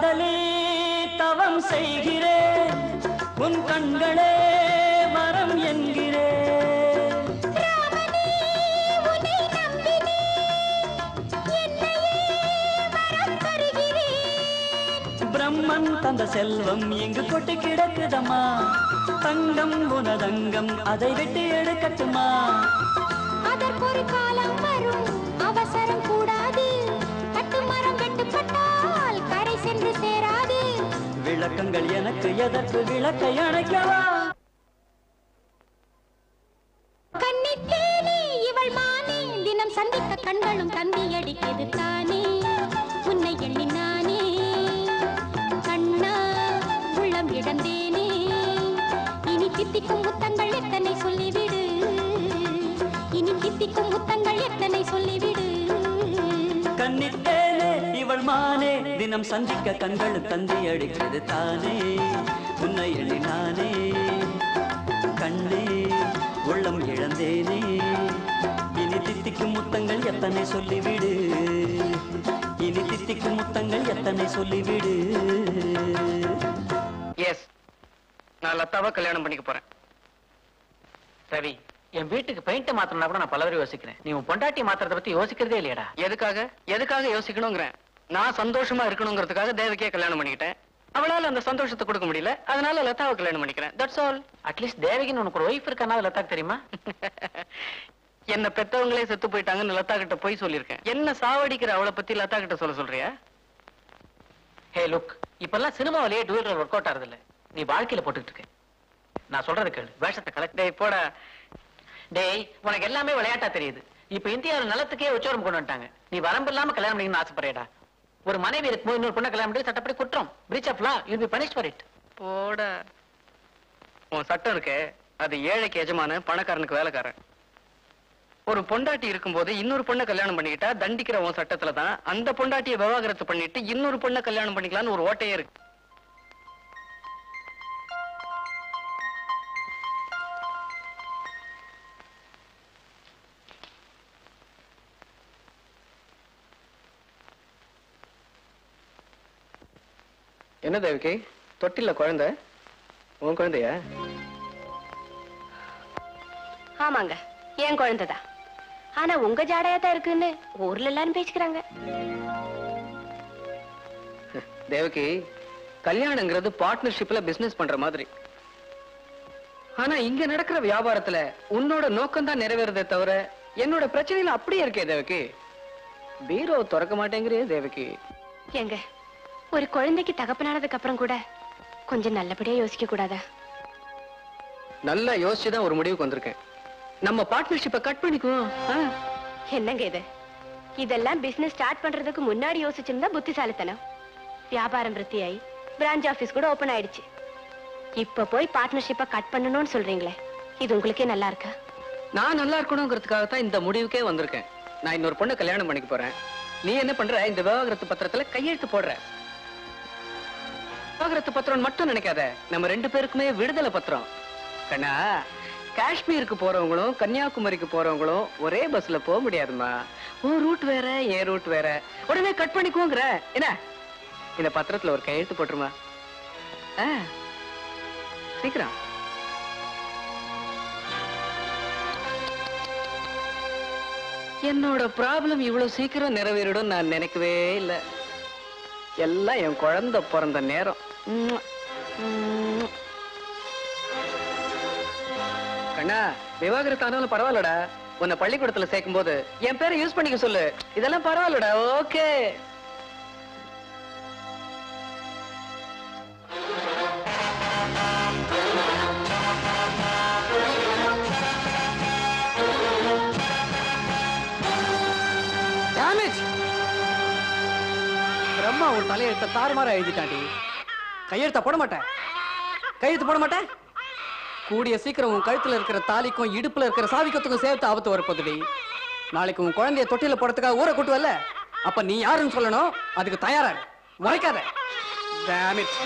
காதலில் தவம் செய்கிறேன் உன் கண்களே மரம் என்கிறேன் பிரம்மன் தந்த செல்வம் இங்கு கொட்டி கிடக்குதம்மா தங்கம் உனதங்கம் அதை வெட்டி எடுக்கட்டுமா அதற்கொரு காலம் வரும் அவசரம் கூடாது கட்டுமரம் வெட்டுப்பட்டால் கரை சென்று சேராது விளக்கங்கள் எனக்கு எதற்கு விளக்கை அணைக்கவா கன்னித்தேனே இவள் மானே தினம் சந்திக்க கண்களும் தந்தி அடிக்குது தானே உன்னை எண்ணி நானே கண்ணா உள்ளம் இழந்தேனே இனி தித்திக்கும் முத்தங்கள் எத்தனை சொல்லிவிடு இனி தித்திக்கும் முத்தங்கள் எத்தனை சொல்லிவிடு கண்ணித்தேனே இவள் மானே தினம் சந்திக்க கண்களும் தந்தி அடிக்கிறது தானே உன்னை எண்ணி நானே கண்ணே உள்ளம் இழந்தேனே இனி தித்திக்கும் முத்தங்கள் எத்தனை சொல்லிவிடு இனி தித்திக்கும் முத்தங்கள் எத்தனை சொல்லிவிடு எஸ் நான் லதாவை கல்யாணம் பண்ணிக்க போறேன் ரவி என் வீட்டுக்கு பெயிண்ட் மாத்தணும்னா கூட நான் பலவரி யோசிக்கிறேன் நீ உன் பொண்டாட்டி மாத்திரத்தை பத்தி யோசிக்கிறதே இல்லையடா எதுக்காக எதுக்காக யோசிக்கணுங்கிறேன் நான் சந்தோஷமா இருக்கணுங்கிறதுக்காக தேவகியை கல்யாணம் பண்ணிக்கிட்டேன் அவளால அந்த சந்தோஷத்தை கொடுக்க முடியல அதனால லதாவை கல்யாணம் பண்ணிக்கிறேன் தட்ஸ் ஆல் அட்லீஸ்ட் தேவகின்னு உனக்கு ஒரு ஒய்ஃப் இருக்கானா லதாக்கு தெரியுமா என்ன பெத்தவங்களே செத்து போயிட்டாங்கன்னு லதா கிட்ட போய் சொல்லியிருக்கேன் என்ன சாவடிக்கிற அவளை பத்தி லதா கிட்ட சொல்ல சொல்றியா ஹே லுக் இப்பெல்லாம் சினிமாவிலேயே டூயல் ஒர்க் அவுட் ஆறது இல்ல நீ வாழ்க்கையில போட்டுட்டு இருக்க நான் சொல்றது கேளு வேஷத்தை கலெக்ட் டேய் போடா டேய் உனக்கு எல்லாமே விளையாட்டா தெரியுது இப்ப இந்தியாவில் நிலத்துக்கே உச்சோரம் கொண்டு வந்துட்டாங்க நீ வரம்பு இல்லாம கல்யாணம் பண்ணிக்கணும்னு ஆசைப்படுறியடா ஒரு மனைவி இருக்கும்போது இன்னொரு பொண்ணை கல்யாணம் பண்ணி சட்டப்படி குற்றம் breach of law you be punish for it போடா உன் சட்டம் இருக்கே அது ஏழைக்கு எஜமான பணக்காரனுக்கு வேலைக்காரன் ஒரு பொண்டாட்டி இருக்கும்போது இன்னொரு பொண்ணை கல்யாணம் பண்ணிக்கிட்டா தண்டிக்கிற உன் சட்டத்துல தான் அந்த பொண்டாட்டியை விவாகரத்து பண்ணிட்டு இன்னொரு பொண்ணை கல்யாணம் பண்ணிக்கலாம்னு ஒரு ஓட்டையே இருக்கு என்ன தேவிகை தொட்டில குழந்தை உன் குழந்தையா ஆமாங்க என் குழந்தைதான் ஆனா உங்க ஜாடையா தான் இருக்குன்னு ஊர்ல எல்லாரும் பேசிக்கிறாங்க தேவகி கல்யாணங்கிறது பார்ட்னர்ஷிப்ல பிசினஸ் பண்ற மாதிரி ஆனா இங்க நடக்கிற வியாபாரத்துல உன்னோட நோக்கம் தான் நிறைவேறதே தவிர என்னோட பிரச்சனையில அப்படியே இருக்கே தேவகி பீரோ திறக்க மாட்டேங்கிறியே தேவகி ஏங்க ஒரு குழந்தைக்கு தகப்பனானதுக்கு அப்புறம் கூட கொஞ்சம் நல்லபடியா யோசிக்க கூடாதா நல்லா யோசிச்சு தான் ஒரு முடிவுக்கு வந்திருக்கேன் நம்ம பார்ட்னர்ஷிப்பை கட் பண்ணிக்குவோம் ஆ? என்னங்க இது இதெல்லாம் பிசினஸ் ஸ்டார்ட் பண்றதுக்கு முன்னாடி யோசிச்சிருந்தா புத்திசாலித்தனம் வியாபாரம் விருத்தியாயி பிரான்ச் ஆபீஸ் கூட ஓபன் ஆயிடுச்சு இப்ப போய் பார்ட்னர்ஷிப்பை கட் பண்ணணும்னு சொல்றீங்களே இது உங்களுக்கே நல்லா இருக்கா நான் நல்லா இருக்கணுங்கிறதுக்காக தான் இந்த முடிவுக்கே வந்திருக்கேன் நான் இன்னொரு பொண்ணை கல்யாணம் பண்ணிக்க போறேன் நீ என்ன பண்ற இந்த விவாகரத்து பத்திரத்துல கையெழுத்து போடுற விவாகரத்து பத்திரம் மட்டும் நினைக்காத நம்ம ரெண்டு பேருக்குமே விடுதலை பத்திரம் கண்ணா காஷ்மீருக்கு போறவங்களும் கன்னியாகுமரிக்கு போறவங்களும் ஒரே பஸ்ல போக முடியாதுமா உன் ரூட் வேற என் ரூட் வேற உடனே கட் பண்ணிக்குவோங்கிற என்ன இந்த பத்திரத்துல ஒரு கையெழுத்து போட்டுருமா ஆ, சீக்கிரம் என்னோட ப்ராப்ளம் இவ்வளவு சீக்கிரம் நிறைவேறிடும் நான் நினைக்கவே இல்லை எல்லாம் என் குழந்தை பிறந்த நேரம் உம்முவா. உம்முவா. கண்ணா விவாகரத்து ஆனாலும் பரவாயில்லடா உன்னை பள்ளிக்கூடத்துல சேர்க்கும் போது என் பேரை யூஸ் பண்ணிக்க சொல்லு இதெல்லாம் பரவாயில்லடா ஓகே டேமேஜ் பிரம்மா ஒரு தலையெழுத்த தாறுமாறா எழுதிட்டாண்டி கையெழுத்த போட மாட்டேன் கையெழுத்து போட மாட்டேன் கூடிய சீக்கிரம் உன் கழுத்துல இருக்கிற தாலிக்கும் இடுப்புல இருக்கிற சாவிக்கத்துக்கும் சேர்த்து ஆபத்து வரப்போகுதுடி நாளைக்கு உன் குழந்தைய தொட்டில போறதுக்காக ஊரை கூட்டுவல்ல அப்ப நீ யாருன்னு சொல்லணும் அதுக்கு தயாரா இரு. உரைக்காத Damn it.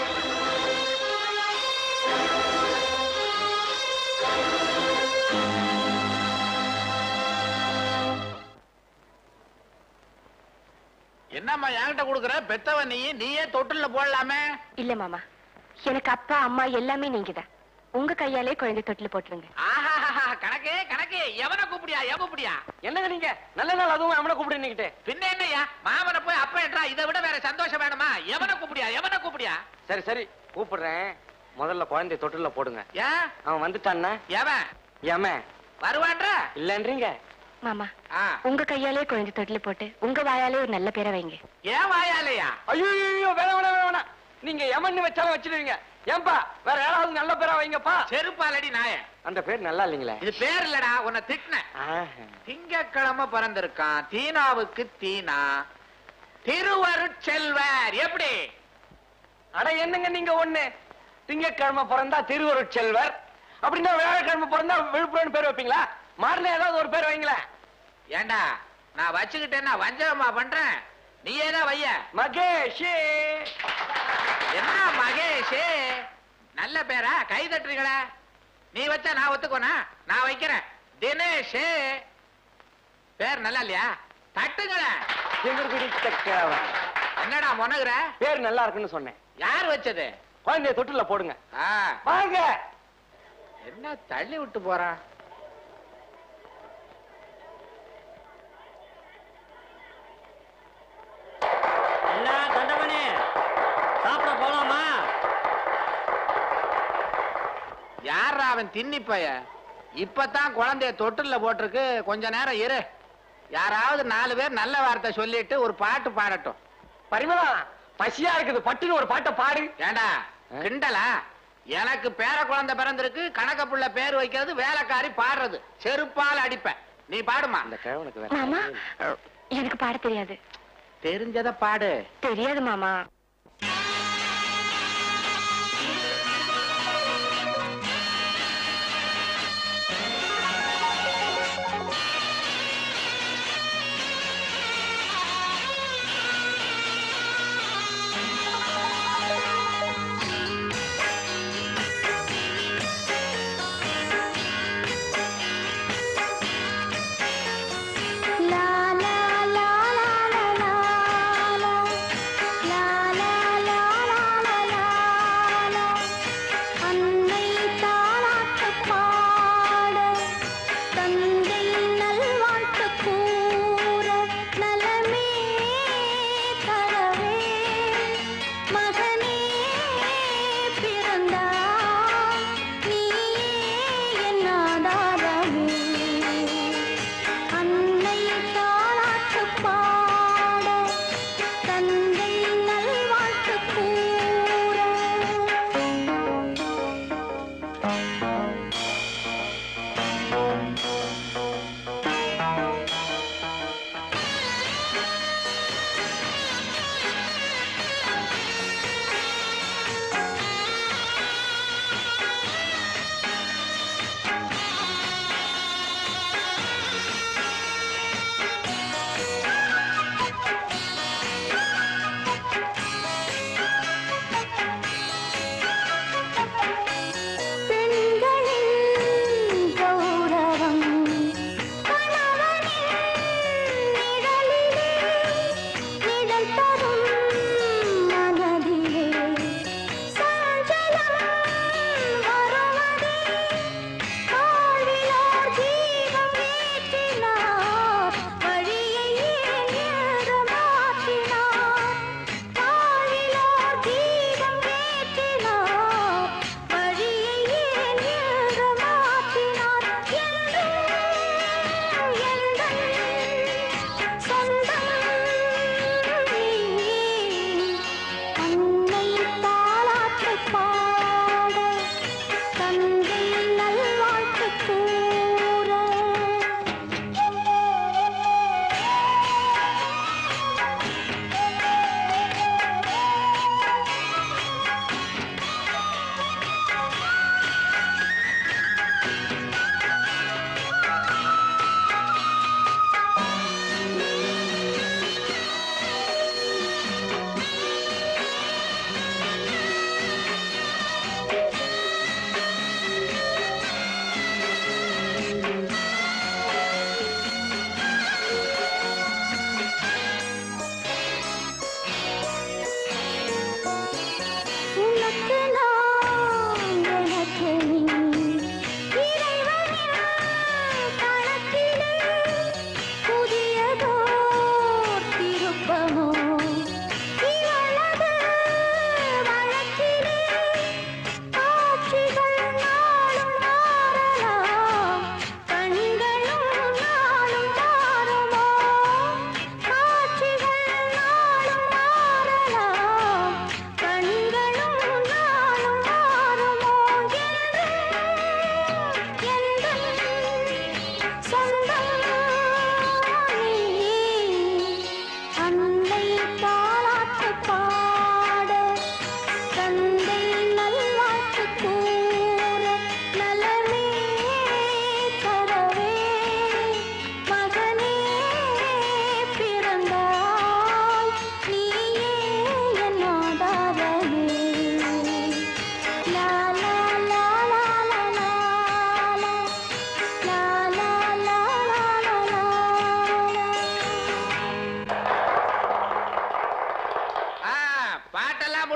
என்னம்மா என்கிட்ட கொடுக்குற பெத்தவ நீ நீயே தொட்டில்ல போடலாமே இல்ல மாமா எனக்கு அப்பா அம்மா எல்லாமே நீங்கதான் உங்க கையாலே குழந்தை தொட்டில போட்டுருங்க ஆஹாஹாஹா, கணக்கு கணக்கு எவனை கூப்பிடியா எவ கூப்பிடியா என்னங்க நீங்க நல்ல நாள் அதுவும் அவனை கூப்பிடுன்னுக்கிட்டு பின்ன என்னய்யா மாமனை போய் அப்ப என்றா இதை விட வேற சந்தோஷம் வேணுமா எவனை கூப்பிடியா எவனை கூப்பிடியா சரி சரி கூப்பிடுறேன் முதல்ல குழந்தைய தொட்டில போடுங்க ஏன் அவன் வந்துட்டான்னா எவன் ஏமே வருவான்ற இல்லன்றீங்க மாமா ஆ, உங்க கையாலே குழந்தை தொட்டில போட்டு உங்க வாயாலே ஒரு நல்ல பேரை வைங்க ஏன் வாயாலையா ஐயோ வேணாம் வேணாம் வேணாம் வேணாம் நீங்க எமன்னு வச்சாலும் வச்சிடுவீங்க ஏன்பா வேற யாராவது நல்ல பேரா வைங்கப்பா செருப்பாலடி நாய அந்த பேர் நல்லா இல்லைங்களே இது பேர் இல்லடா உன்னை திட்டினேன் திங்கக்கிழமை பிறந்திருக்கான் தீனாவுக்கு தீனா திருவருட்செல்வர் எப்படி அட என்னங்க நீங்க ஒண்ணு திங்கட்கிழமை பிறந்தா திருவருட் செல்வர் அப்படின்னா வியாழக்கிழமை பிறந்தா விழுப்புரம் பேர் வைப்பீங்களா மாறின ஏதாவது ஒரு பேர் வைங்களேன் ஏண்டா நான் வச்சுக்கிட்டேன்னா வஞ்சகமா பண்றேன் நீ ஏதா வைய மகேஷ் என்ன மகேஷ் நல்ல பேரா கை தட்டுறீங்களே நீ வச்சா நான் ஒத்துக்கோனா நான் வைக்கிறேன் தினேஷ் பேர் நல்லா இல்லையா தட்டுங்களேன் எங்களுக்கு பிடித்த கிழவன். என்னடா முனகுற பேர் நல்லா இருக்குன்னு சொன்னேன் யார் வச்சது குழந்தைய தொட்டில போடுங்க ஆ, வாங்க என்ன தள்ளி விட்டு போறான் என்ன தண்டமணி சாப்பிட போலாமா யாரா அவன் தின்னி பைய இப்பதான் குழந்தைய தொட்டில்ல போட்டிருக்கு கொஞ்ச நேரம் இரு யாராவது நாலு பேர் நல்ல வார்த்தை சொல்லிட்டு ஒரு பாட்டு பாடட்டும் பரிமளா பசியா இருக்குது பட்டுன்னு ஒரு பாட்டை பாடு ஏண்டா கிண்டலா எனக்கு பேர குழந்தை பிறந்திருக்கு கணக்க புள்ள பேர் வைக்கிறது வேலைக்காரி பாடுறது செருப்பால் அடிப்பேன் நீ பாடுமா அந்த கிழவனுக்கு வேற மாமா எனக்கு பாட தெரியாது தெரிஞ்சத பாடு தெரியாது மாமா லா லா லா லா லா லா லா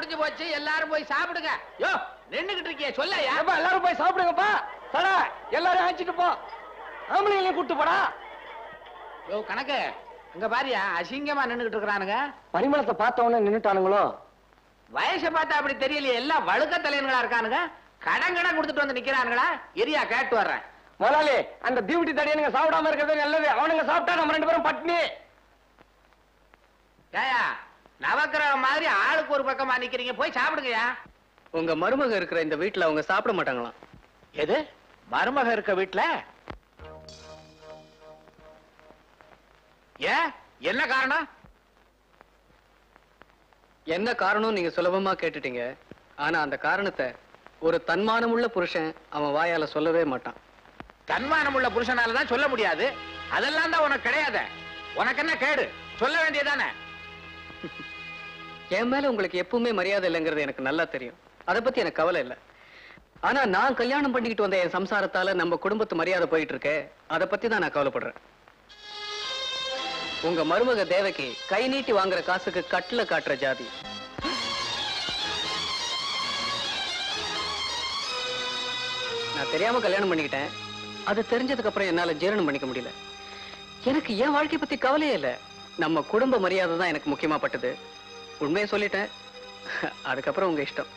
முடிஞ்சு போச்சு எல்லாரும் போய் சாப்பிடுங்க யோ நின்னுகிட்டு இருக்கியே சொல்லையா ஏப்பா, எல்லாரும் போய் சாப்பிடுங்கப்பா தடா எல்லாரும் அழைச்சிட்டு போ ஆம்பளைங்களையும் கூட்டு போடா யோ கணக்கு அங்க பாரியா அசிங்கமா நின்னுகிட்டு இருக்கிறானுங்க பரிமளத்தை பார்த்த உடனே நின்னுட்டானுங்களோ வயசை பார்த்தா அப்படி தெரியலையே எல்லாம் வழுக்க தலைவங்களா இருக்கானுங்க கடன் கடன் கொடுத்துட்டு வந்து நிக்கிறானுங்களா எரியா கேட்டு வர்றேன் முதலாளி அந்த டியூட்டி தடியனுங்க சாப்பிடாம இருக்கிறது நல்லது அவனுங்க சாப்பிட்டா நம்ம ரெண்டு பேரும் பட்னி ஏயா நவக்கிரகம் மாதிரி ஆளுக்கு ஒரு பக்கமா நிக்கிறீங்க போய் சாப்பிடுங்கயா உங்க மருமக இருக்கிற இந்த வீட்டுல அவங்க சாப்பிட மாட்டாங்களாம் எது மருமக இருக்க வீட்ல ஏன் என்ன காரணம் என்ன காரணம் நீங்க சுலபமா கேட்டுட்டீங்க ஆனா அந்த காரணத்தை ஒரு தன்மானமுள்ள புருஷன் அவன் வாயால சொல்லவே மாட்டான் தன்மானம் உள்ள புருஷனால தான் சொல்ல முடியாது அதெல்லாம் தான் உனக்கு கிடையாது உனக்கு என்ன கேடு சொல்ல வேண்டியதானே என் மேல உங்களுக்கு எப்பவுமே மரியாதை இல்லைங்கிறது எனக்கு நல்லா தெரியும் அதை பத்தி எனக்கு கவலை இல்லை ஆனா நான் கல்யாணம் பண்ணிக்கிட்டு வந்த என் சம்சாரத்தால நம்ம குடும்பத்து மரியாதை போயிட்டு இருக்கே அதை பத்தி தான் நான் கவலைப்படுறேன் உங்க மருமக தேவகி கை நீட்டி வாங்குற காசுக்கு கட்டுல காட்டுற ஜாதி நான் தெரியாம கல்யாணம் பண்ணிக்கிட்டேன் அது தெரிஞ்சதுக்கு அப்புறம் என்னால ஜீரணம் பண்ணிக்க முடியல எனக்கு என் வாழ்க்கை பத்தி கவலையே இல்ல நம்ம குடும்ப மரியாதை தான் எனக்கு முக்கியமா பட்டது உண்மையை சொல்லிட்டேன் அதுக்கப்புறம் உங்க இஷ்டம்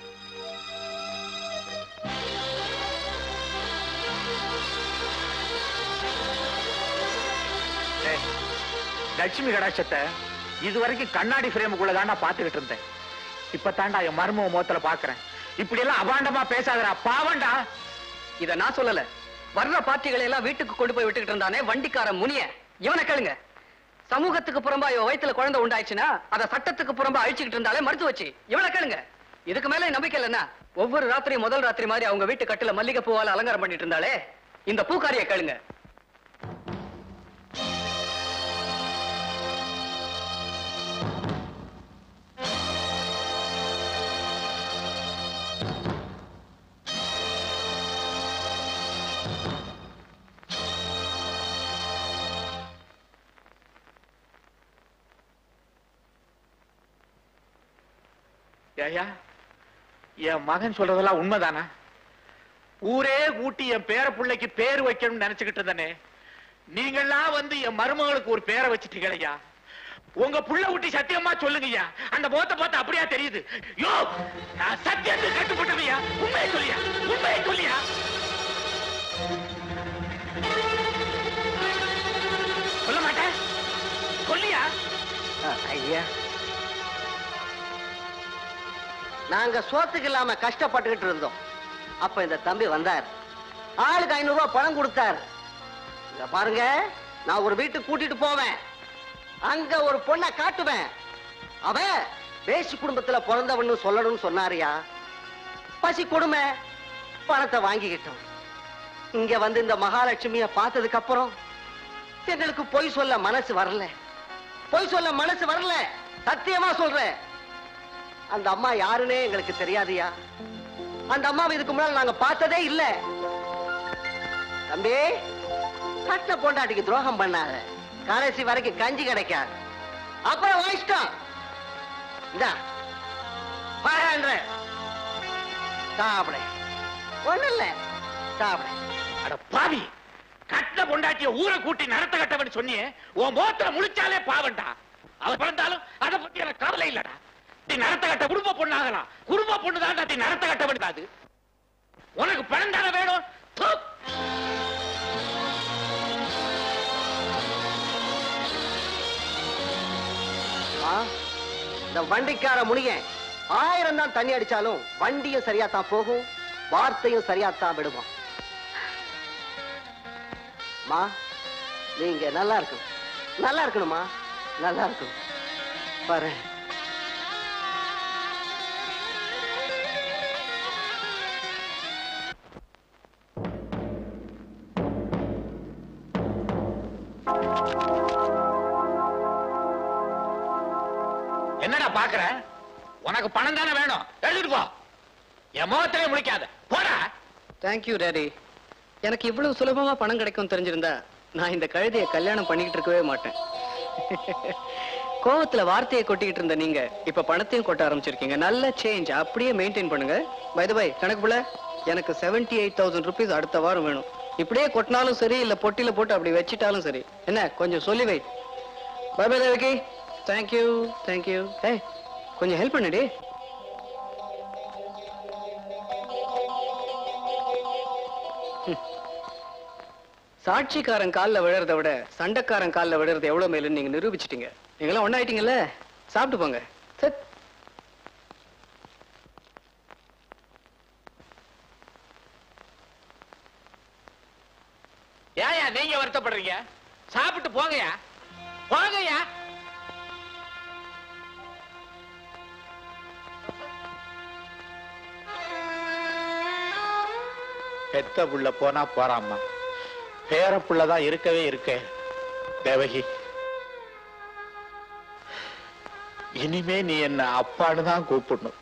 ஏய், லட்சுமி கடாட்சத்தை இது வரைக்கும் கண்ணாடி ஃப்ரேமுக்குள்ள தான் நான் பாத்துக்கிட்டு இருந்தேன் இப்ப தாண்டா என் மருமக முகத்துல பாக்குறேன் இப்படி எல்லாம் அபாண்டமா பேசாதடா பாவண்டா இத நான் சொல்லல வர்ற பார்ட்டிகளை எல்லாம் வீட்டுக்கு கொண்டு போய் விட்டுக்கிட்டு இருந்தானே வண்டிக்கார முனிய இவனை கேளுங்க சமூகத்துக்கு புறம்பா இவ வயித்துல குழந்தை உண்டாயிடுச்சுன்னா அத சட்டத்துக்கு புறம்பா அழிச்சுக்கிட்டு இருந்தாலே மறுத்து வச்சு இவனை கேளுங்க இதுக்கு மேல நம்பிக்கை இல்லைன்னா ஒவ்வொரு ராத்திரி முதல் ராத்திரி மாதிரி அவங்க வீட்டு கட்டுல மல்லிகை பூவால அலங்காரம் பண்ணிட்டு இருந்தாலே இந்த பூக்காரிய கேளுங்க ஏயா என் மகன் சொல்றதெல்லாம் உண்மைதானா ஊரே கூட்டி என் பேர பிள்ளைக்கு பேர் வைக்கணும்னு நினைச்சுக்கிட்டு இருந்தனே நீங்கெல்லாம் வந்து என் மருமகளுக்கு ஒரு பேரை வச்சுட்டீங்களையா உங்க புள்ள ஊட்டி சத்தியமா சொல்லுங்கய்யா அந்த முகத்தை பார்த்து அப்படியா தெரியுது யோ நான் சத்தியத்துக்கு கட்டுப்பட்டவையா உண்மையை சொல்லியா உண்மையை சொல்லியா சொல்ல மாட்டேன் சொல்லியா ஐயா நாங்க சோத்துக்கு இல்லாம கஷ்டப்பட்டுக்கிட்டு இருந்தோம் அப்ப இந்த தம்பி வந்தார் ஆளுக்கு ஐநூறு ரூபாய் பணம் கொடுத்தார் இங்க பாருங்க நான் ஒரு வீட்டுக்கு கூட்டிட்டு போவேன் அங்க ஒரு பொண்ணை காட்டுவேன் அவன் வேசி குடும்பத்துல பிறந்தவன்னு சொல்லணும்னு சொன்னாருயா பசி கொடுமை பணத்தை வாங்கிக்கிட்டோம் இங்க வந்து இந்த மகாலட்சுமிய பார்த்ததுக்கு அப்புறம் எங்களுக்கு பொய் சொல்ல மனசு வரல பொய் சொல்ல மனசு வரல சத்தியமா சொல்றேன் அந்த அம்மா யாருன்னே எங்களுக்கு தெரியாதுயா அந்த அம்மாவை இதுக்கு முன்னால நாங்க பார்த்ததே இல்ல தம்பி கட்ட பொண்டாட்டிக்கு துரோகம் பண்ணாத கடைசி வரைக்கும் கஞ்சி கிடைக்காது அப்புறம் வாங்கிட்டோம் இந்தா ஃபைவ் ஹண்ட்ரட் சாப்பிடு ஒண்ணு இல்ல சாப்பிடு அட பாவி கட்ட பொண்டாட்டிய ஊரை கூட்டி நடத்த கட்டவன் சொன்னியே உன் முகத்துல முழிச்சாலே பாவண்டா அவ பிறந்தாலும் அத பத்தி எனக்கு கவலை இல்லடா நீ நடத்த கட்ட குடும்ப பொண்ணாகலாம் குடும்ப பொண்ணு தான் நீ நடத்த கட்ட வேண்டாது உனக்கு பணம் தானே வேணும் தூ. ஆ, இந்த வண்டிக்கார முனியன் ஆயிரம் தான் தண்ணி அடிச்சாலும் வண்டியும் சரியா தான் போகும் வார்த்தையும் சரியா தான் விடுவான் மா நீங்க நல்லா இருக்கணும் நல்லா இருக்கணுமா நல்லா இருக்கணும் பாரு என்னடா பாக்குற உனக்கு பணம் தானே வேணும் எழுதிட்டு போ என் முகத்திலே முழிக்காத போடா தேங்க்யூ டேடி எனக்கு இவ்வளவு சுலபமா பணம் கிடைக்கும் தெரிஞ்சிருந்தா நான் இந்த கழுதையை கல்யாணம் பண்ணிக்கிட்டு இருக்கவே மாட்டேன் கோவத்துல வார்த்தையை கொட்டிக்கிட்டு இருந்த நீங்க இப்ப பணத்தையும் கொட்ட ஆரம்பிச்சிருக்கீங்க நல்ல சேஞ்ச் அப்படியே மெயின்டைன் பண்ணுங்க பை பை கணக்கு புள்ள எனக்கு செவன்டி எயிட் தௌசண்ட் ருபீஸ் அடுத்த வாரம் வேணும் இப்படியே கொட்டினாலும் சரி இல்ல பொட்டியில போட்டு அப்படி வச்சிட்டாலும் சரி என்ன கொஞ்சம் சொல்லி வை bye bye Devaki thank you thank you ஏய் கொஞ்சம் ஹெல்ப் பண்ணுடி ம். சாட்சிக்காரன் கால்ல விழறத விட சண்டைக்காரன் கால்ல விழுறது எவ்வளவு மேலுன்னு நீங்க நிரூபிச்சிட்டீங்க நீங்களாம் ஒண்ணாயிட்டீங்கல்ல சாப்பிட்டு போங்க சத் ஏயா நீங்க வருத்தப்படுறீங்க சாப்பிட்டு போங்கயா போங்கயா பெத்த புள்ள போனா போறாம்மா பேர புள்ளதான் இருக்கவே இருக்க தேவகி இனிமே நீ என்ன அப்பான்னு தான் கூப்பிடணும்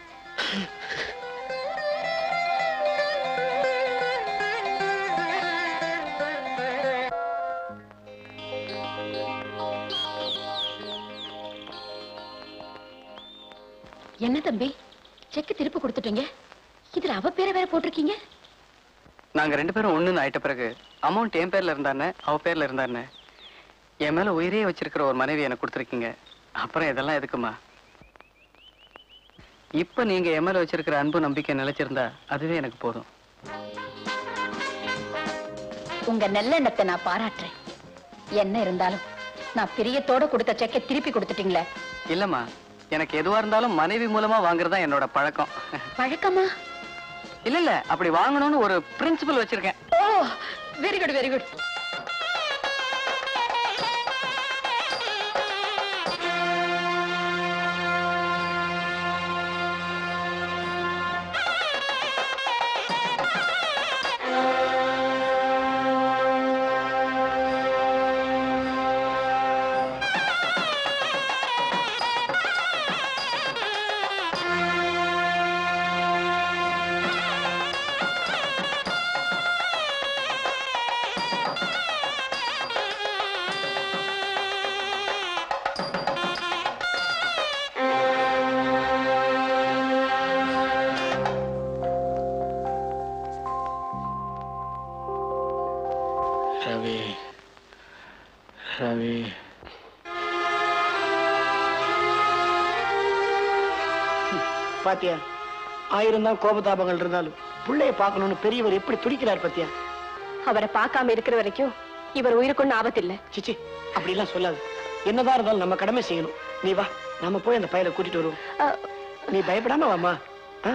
என்ன தம்பி செக் திருப்பி கொடுத்துட்டீங்க இதுல அவ பேரை வேற போட்டிருக்கீங்க நாங்க ரெண்டு பேரும் ஒண்ணுன்னு ஆயிட்ட பிறகு அமௌண்ட் என் பேர்ல இருந்தானே அவ பேர்ல இருந்தானே என் மேல உயிரே வச்சிருக்கிற ஒரு மனைவி எனக்கு கொடுத்துருக்கீங்க அப்புறம் இதெல்லாம் எதுக்குமா இப்ப நீங்க என் மேல வச்சிருக்கிற அன்பு நம்பிக்கை நிலைச்சிருந்தா அதுவே எனக்கு போதும் உங்க நல்லெண்ணத்தை நான் பாராட்டுறேன் என்ன இருந்தாலும் நான் பிரியத்தோட கொடுத்த செக்கை திருப்பி கொடுத்துட்டீங்களே இல்லம்மா எனக்கு எதுவா இருந்தாலும் மனைவி மூலமா வாங்குறதா என்னோட பழக்கம் பழக்கமா இல்ல இல்ல அப்படி வாங்கணும்னு ஒரு பிரின்சிபல் வச்சிருக்கேன் oh very good very good Ravi Ravi பாத்தியா ஆயிரம் தான் கோபதாபங்கள் இருந்தாலும் பிள்ளைய பார்க்கணும்னு பெரியவர் எப்படி துடிக்கிறார் பாத்தியா அவரை பார்க்காம இருக்கிற வரைக்கும் இவர் உயிருக்கொன்னு ஆபத்து இல்ல சிச்சி அப்படி எல்லாம் சொல்லாது என்னதான் இருந்தாலும் நம்ம கடமை செய்யணும் நீ வா நாம போய் அந்த பையலை கூட்டிட்டு வருவோம் நீ பயப்படாம வாமா ஆ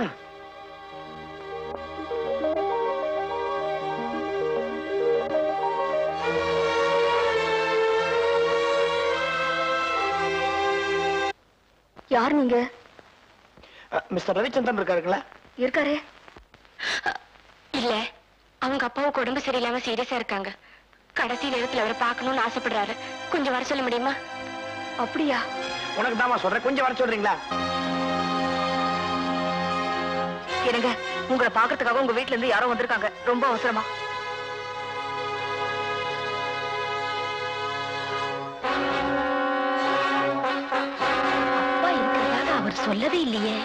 யார் நீங்க மிஸ்டர் ரவிச்சந்திரன் இருக்காருங்களா இருக்காரு இல்ல அவங்க அப்பாவுக்கு உடம்பு சரியில்லாம சீரியஸா இருக்காங்க கடைசி நேரத்துல அவரை பார்க்கணும்னு ஆசைப்படுறாரு கொஞ்சம் வர சொல்ல முடியுமா அப்படியா உனக்கு தாமா சொல்றேன் கொஞ்சம் வர சொல்றீங்களா இருங்க உங்களை பாக்குறதுக்காக உங்க வீட்ல இருந்து யாரோ வந்திருக்காங்க ரொம்ப அவசரமா அப்பா இருக்கிறதாக அவர் சொல்லவே இல்லையே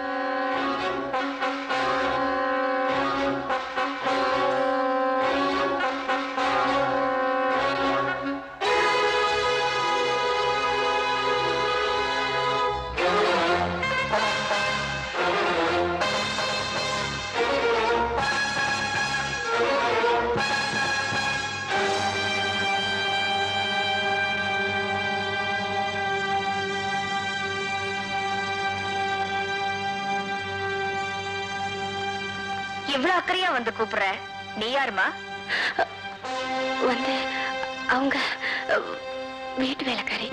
இவ்வளவு அக்கறையா வந்து கூப்பிடுற நீ யாருமா வந்து அவங்க அஹ், வீட்டு வேலைக்காரி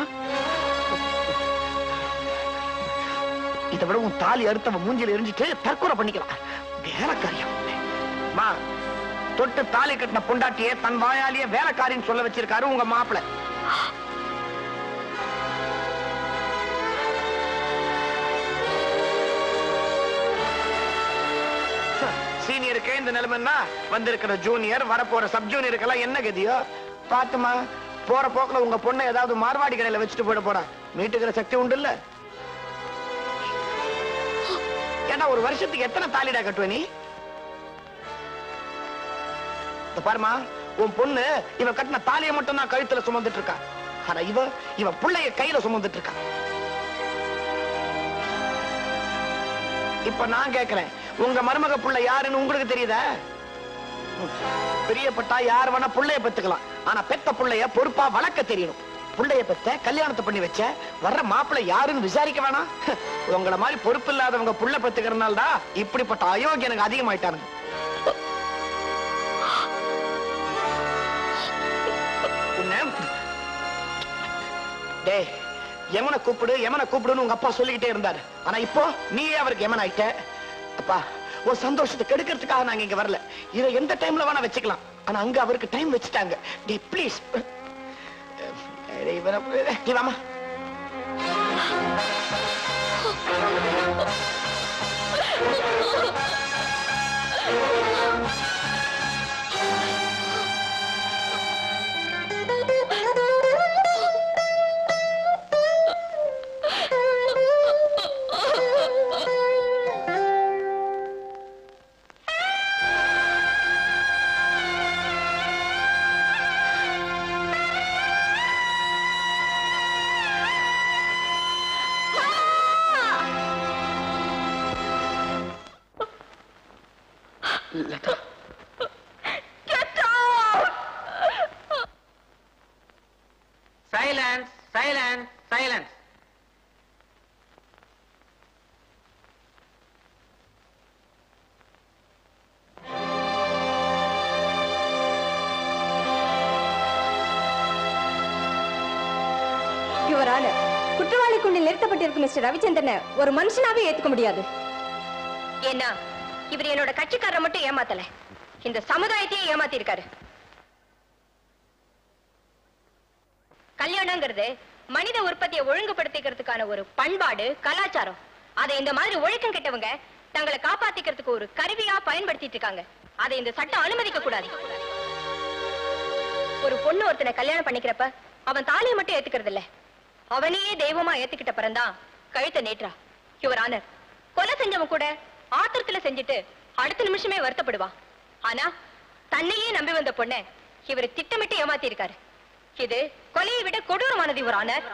இதை விட உன் தாலி அறுத்தவ மூஞ்சில எரிஞ்சிட்டு தற்கொலை பண்ணிக்கலாம் வேலைக்காரியம் மா தொட்டு தாலி கட்டின பொண்டாட்டிய தன் வாயாலேயே வேலைக்காரின்னு சொல்ல வச்சிருக்காரு உங்க மாப்பிள சீனியருக்கே இந்த நிலைமைன்னா வந்திருக்கிற ஜூனியர் வரப்போற சப் ஜூனியருக்கெல்லாம் என்ன கதியோ பாத்துமா போற போக்குல உங்க பொண்ணை ஏதாவது மார்வாடி கடையில வச்சுட்டு போயிட போறா மீட்டுக்கிற சக்தி உண்டு இல்ல ஏன்னா ஒரு வருஷத்துக்கு எத்தனை தாலிடா கட்டுவ நீ இந்த பாருமா உன் பொண்ணு இவ கட்டின தாலியை மட்டும் தான் கழுத்துல சுமந்துட்டு இருக்கா ஆனா இவ இவ புள்ளைய கையில சுமந்துட்டு இருக்கா இப்ப நான் கேக்குறேன் உங்க மருமக புள்ள யாருன்னு உங்களுக்கு தெரியுதா பிரியப்பட்டா யார் வேணா புள்ளைய பெத்துக்கலாம் ஆனா பெத்த புள்ளைய பொறுப்பா வளர்க்க தெரியணும் புள்ளைய பெத்த கல்யாணத்தை பண்ணி வச்ச வர்ற மாப்பிள்ளை யாருன்னு விசாரிக்க வேணாம் உங்கள மாதிரி பொறுப்பு இல்லாதவங்க புள்ள பெத்துக்கிறனால தான் இப்படிப்பட்ட அயோக்கியம் எனக்கு அதிகமாயிட்டானுங்க உன்னை டேய் யமனை கூப்பிடு யமனை கூப்பிடுன்னு உங்க அப்பா சொல்லிக்கிட்டே இருந்தாரு ஆனா இப்போ நீயே அவருக்கு யமன் ஆயிட்ட அப்பா ஒரு சந்தோஷத்தை கெடுக்கிறதுக்காக நாங்க இங்க வரல இதை எந்த டைம்ல வேணா வச்சுக்கலாம் ஆனா அங்க அவருக்கு டைம் வச்சுட்டாங்க டே ப்ளீஸ் நீ வாமா லதா சைலன்ஸ் சைலன்ஸ் சைலன்ஸ் யுவரான குற்றவாளி குண்டில் நிறுத்தப்பட்டிருக்கும் மிஸ்டர் ரவிச்சந்திரனை ஒரு மனுஷனாவே ஏத்துக்க முடியாது ஏன்னா இவர் என்னோட கட்சிக்காரரை மட்டும் ஏமாத்தல இந்த சமுதாயத்தையே ஏமாத்தி இருக்காரு கல்யாணங்கிறது மனித உற்பத்தியை ஒழுங்குபடுத்திக்கிறதுக்கான ஒரு பண்பாடு கலாச்சாரம் அதை இந்த மாதிரி ஒழுக்கம் கெட்டவங்க தங்களை காப்பாத்திக்கிறதுக்கு ஒரு கருவியா பயன்படுத்திட்டு இருக்காங்க அதை இந்த சட்டம் அனுமதிக்க கூடாது ஒரு பொண்ணு ஒருத்தனை கல்யாணம் பண்ணிக்கிறப்ப அவன் தாலியை மட்டும் ஏத்துக்கிறது இல்ல அவனையே தெய்வமா ஏத்துக்கிட்ட பிறந்தான் கழுத்தை நேற்றா யுவர் ஆனர் கொலை செஞ்சவன் கூட ஆத்திரத்துல செஞ்சுட்டு அடுத்த நிமிஷமே வருத்தப்படுவான் ஆனா தன்னையே நம்பி வந்த பொண்ண இவர் திட்டமிட்டு ஏமாத்தி இருக்காரு இது கொலையை விட கொடூரமானது யுவர் ஆனர்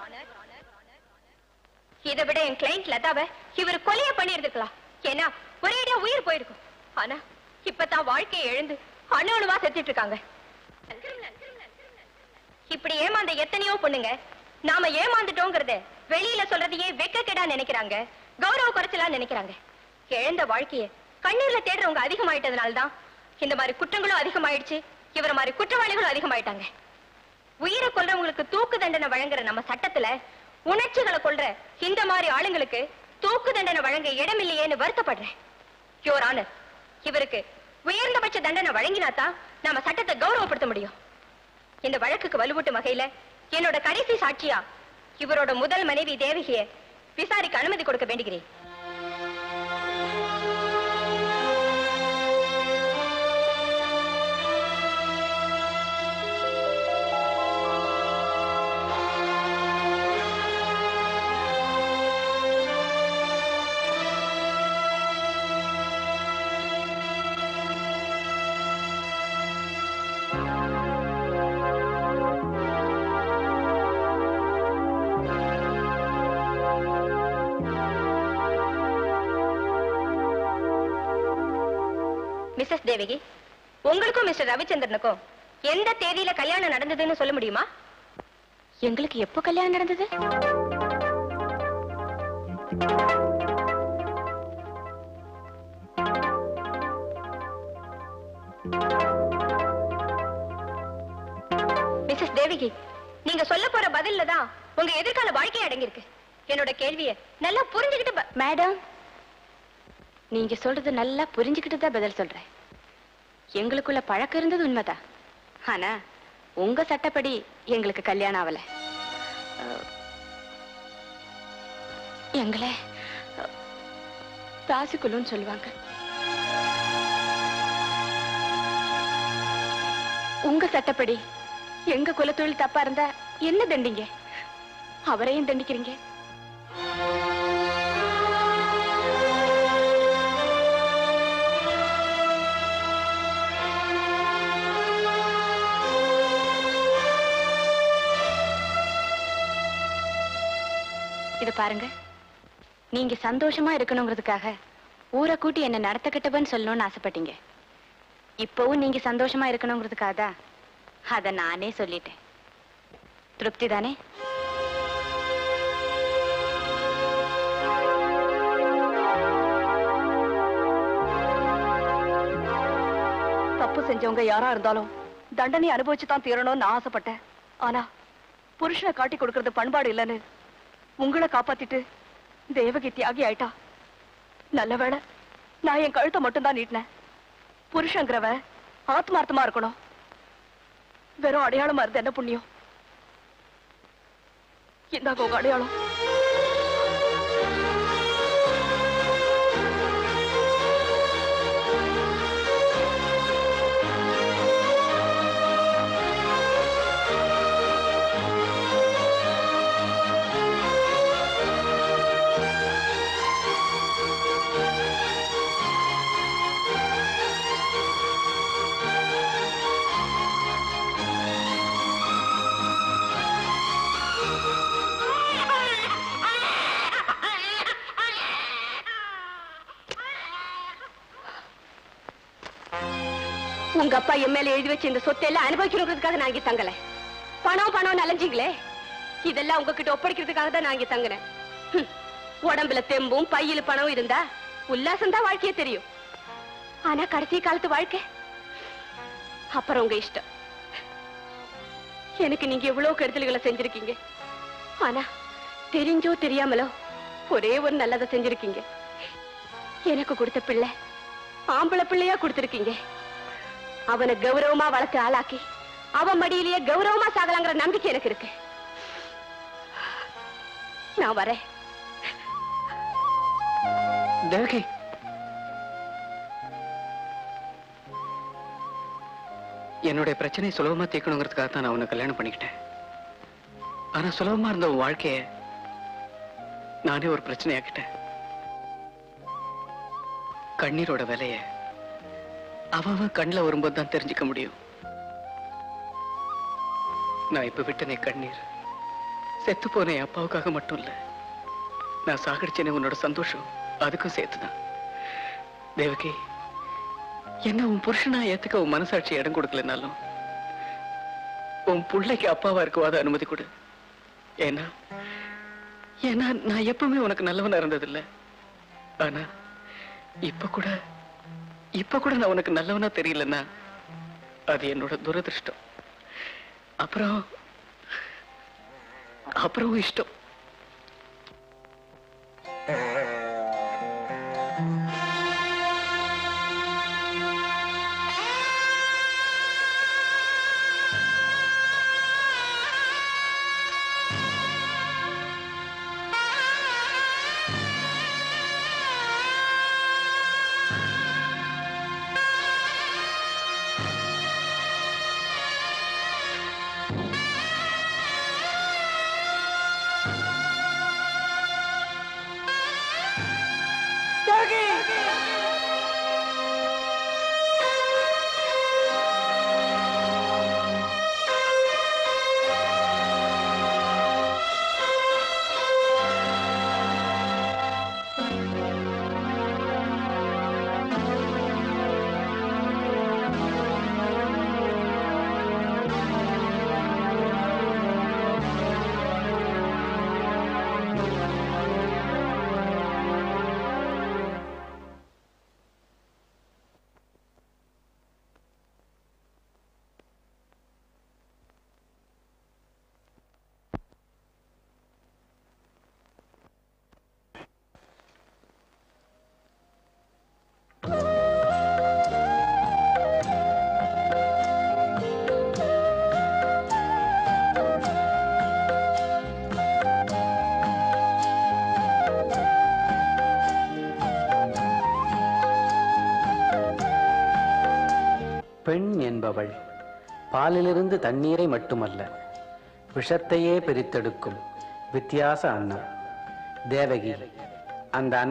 இதை விட என் கிளைண்ட் லதாவை இவர் கொலைய பண்ணியிருந்துக்கலாம் ஏன்னா ஒரேடியா உயிர் போயிருக்கும் ஆனா இப்பதான் வாழ்க்கையை எழுந்து அணு அணுவா செத்துட்டு இருக்காங்க இப்படி ஏமாந்த எத்தனையோ பொண்ணுங்க நாம ஏமாந்துட்டோங்கிறத வெளியில சொல்றதையே வெக்கக்கேடா நினைக்கிறாங்க கௌரவ குறைச்சலா நினைக்கிறாங்க இழந்த வாழ்க்கைய கண்ணீர்ல தேடுறவங்க அதிகமாயிட்டதுனாலதான் இந்த மாதிரி குற்றங்களும் அதிகமாயிடுச்சு இவர மாதிரி குற்றவாளிகளும் அதிகமாயிட்டாங்க உயிரை கொல்றவங்களுக்கு தூக்கு தண்டனை வழங்குற நம்ம சட்டத்துல உணர்ச்சிகளை கொல்ற இந்த மாதிரி ஆளுங்களுக்கு தூக்கு தண்டனை வழங்க இடமில்லையேன்னு வருத்தப்படுறேன் யோர் ஆனர் இவருக்கு உயர்ந்தபட்ச தண்டனை வழங்கினாதான் நாம சட்டத்தை கௌரவப்படுத்த முடியும் இந்த வழக்குக்கு வலுவூட்டும் வகையில என்னோட கடைசி சாட்சியா இவரோட முதல் மனைவி தேவகிய விசாரிக்க அனுமதி கொடுக்க வேண்டுகிறேன் மிஸ்ஸஸ் தேவகி உங்களுக்கும் மிஸ்டர் ரவிச்சந்திரனுக்கும் எந்த தேதியில கல்யாணம் நடந்ததுன்னு சொல்ல முடியுமா எங்களுக்கு எப்போ கல்யாணம் நடந்தது மிஸ்ஸஸ் தேவகி நீங்க சொல்ல போற பதில்ல தான் உங்க எதிர்கால வாழ்க்கை அடங்கியிருக்கு என்னோட கேள்விய நல்லா புரிஞ்சுக்கிட்டு மேடம் நீங்க சொல்றது நல்லா புரிஞ்சுக்கிட்டு தான் பதில் சொல்றேன் எங்களுக்குள்ள பழக்கம் இருந்தது உண்மைதான் ஆனா உங்க சட்டப்படி எங்களுக்கு கல்யாணம் ஆகல அஹ், எங்களை அஹ், ராசிக்குள்ளுன்னு சொல்லுவாங்க உங்க சட்டப்படி எங்க குலத்தொழில் தப்பா இருந்தா என்ன தண்டிங்க அவரையும் தண்டிக்கிறீங்க இது பாருங்க நீங்க சந்தோஷமா இருக்கணுங்கிறதுக்காக ஊரை கூட்டி என்ன நடத்த கெட்டவன்னு சொல்லணும்னு ஆசைப்பட்டீங்க இப்பவும் நீங்க சந்தோஷமா இருக்கணுங்கிறதுக்காக தான் அத நானே சொல்லிட்டேன் திருப்தி தானே தப்பு செஞ்சவங்க யாரா இருந்தாலும் தண்டனை அனுபவிச்சு தான் தீரணும்னு நான் ஆசைப்பட்டேன் ஆனா புருஷனை காட்டி கொடுக்கறது பண்பாடு இல்லைன்னு உங்களை காப்பாத்திட்டு தேவகி தியாகி ஆயிட்டா நல்ல வேளை நான் என் கழுத்தை மட்டும்தான் நீட்டினேன் புருஷங்கிறவ ஆத்மார்த்தமா இருக்கணும் வெறும் அடையாளமா இருந்து என்ன புண்ணியம் இந்தாங்க உங்க அடையாளம் உங்க அப்பா என் மேல எழுதி வச்ச இந்த சொத்தை எல்லாம் அனுபவிக்கணுங்கிறதுக்காக நான் இங்க தங்கல பணம் பணம் அலைஞ்சிங்களே இதெல்லாம் உங்ககிட்ட ஒப்படைக்கிறதுக்காக தான் நான் இங்க தங்கினேன் ஹம், உடம்புல தெம்பும் பையில பணம் இருந்தா உல்லாசம் தான் வாழ்க்கையே தெரியும் ஆனா கடைசி காலத்து வாழ்க்கை அப்புறம் உங்க இஷ்டம் எனக்கு நீங்க எவ்வளவு கெடுதல்களை செஞ்சிருக்கீங்க ஆனா தெரிஞ்சோ தெரியாமலோ ஒரே ஒரு நல்லதை செஞ்சிருக்கீங்க எனக்கு கொடுத்த பிள்ளை ஆம்பளை பிள்ளையா கொடுத்திருக்கீங்க அவனை கௌரவமா வளர்த்து ஆளாக்கி அவன் மடியிலேயே கௌரவமா சாகலாங்கிற நம்பிக்கை எனக்கு இருக்கு நான் வரேன் தேவகி என்னுடைய பிரச்சனையை சுலபமா தீர்க்கணுங்கிறதுக்காக தான் நான் உன்னை கல்யாணம் பண்ணிக்கிட்டேன் ஆனா சுலபமா இருந்த உன் வாழ்க்கைய நானே ஒரு பிரச்சனையாக்கிட்டேன் கண்ணீரோட விலைய அவன் அவன் கண்ணில் வரும்போது தான் தெரிஞ்சுக்க முடியும் நான் இப்ப விட்டனே கண்ணீர் செத்து போன என் அப்பாவுக்காக மட்டும் இல்ல நான் சாகடிச்சேனே உன்னோட சந்தோஷம் அதுக்கும் சேர்த்துதான் தேவகி என்ன உன் புருஷனா ஏத்துக்க உன் மனசாட்சி இடம் கொடுக்கலனாலும் உன் பிள்ளைக்கு அப்பாவா இருக்கவாத அனுமதி கொடு ஏன்னா ஏன்னா நான் எப்பவுமே உனக்கு நல்லவனா இருந்ததில்ல ஆனா இப்ப கூட இப்ப கூட நான் உனக்கு நல்லவனா தெரியலன்னா அது என்னோட துரதிருஷ்டம் அப்புறம் அப்புறம் உன் இஷ்டம் பெண் என்பவள் பாலிலிருந்து தண்ணீரை மட்டுமல்ல விஷத்தையே பிரித்தெடுக்கும் வித்தியாச அன்னம் தேவகி அந்த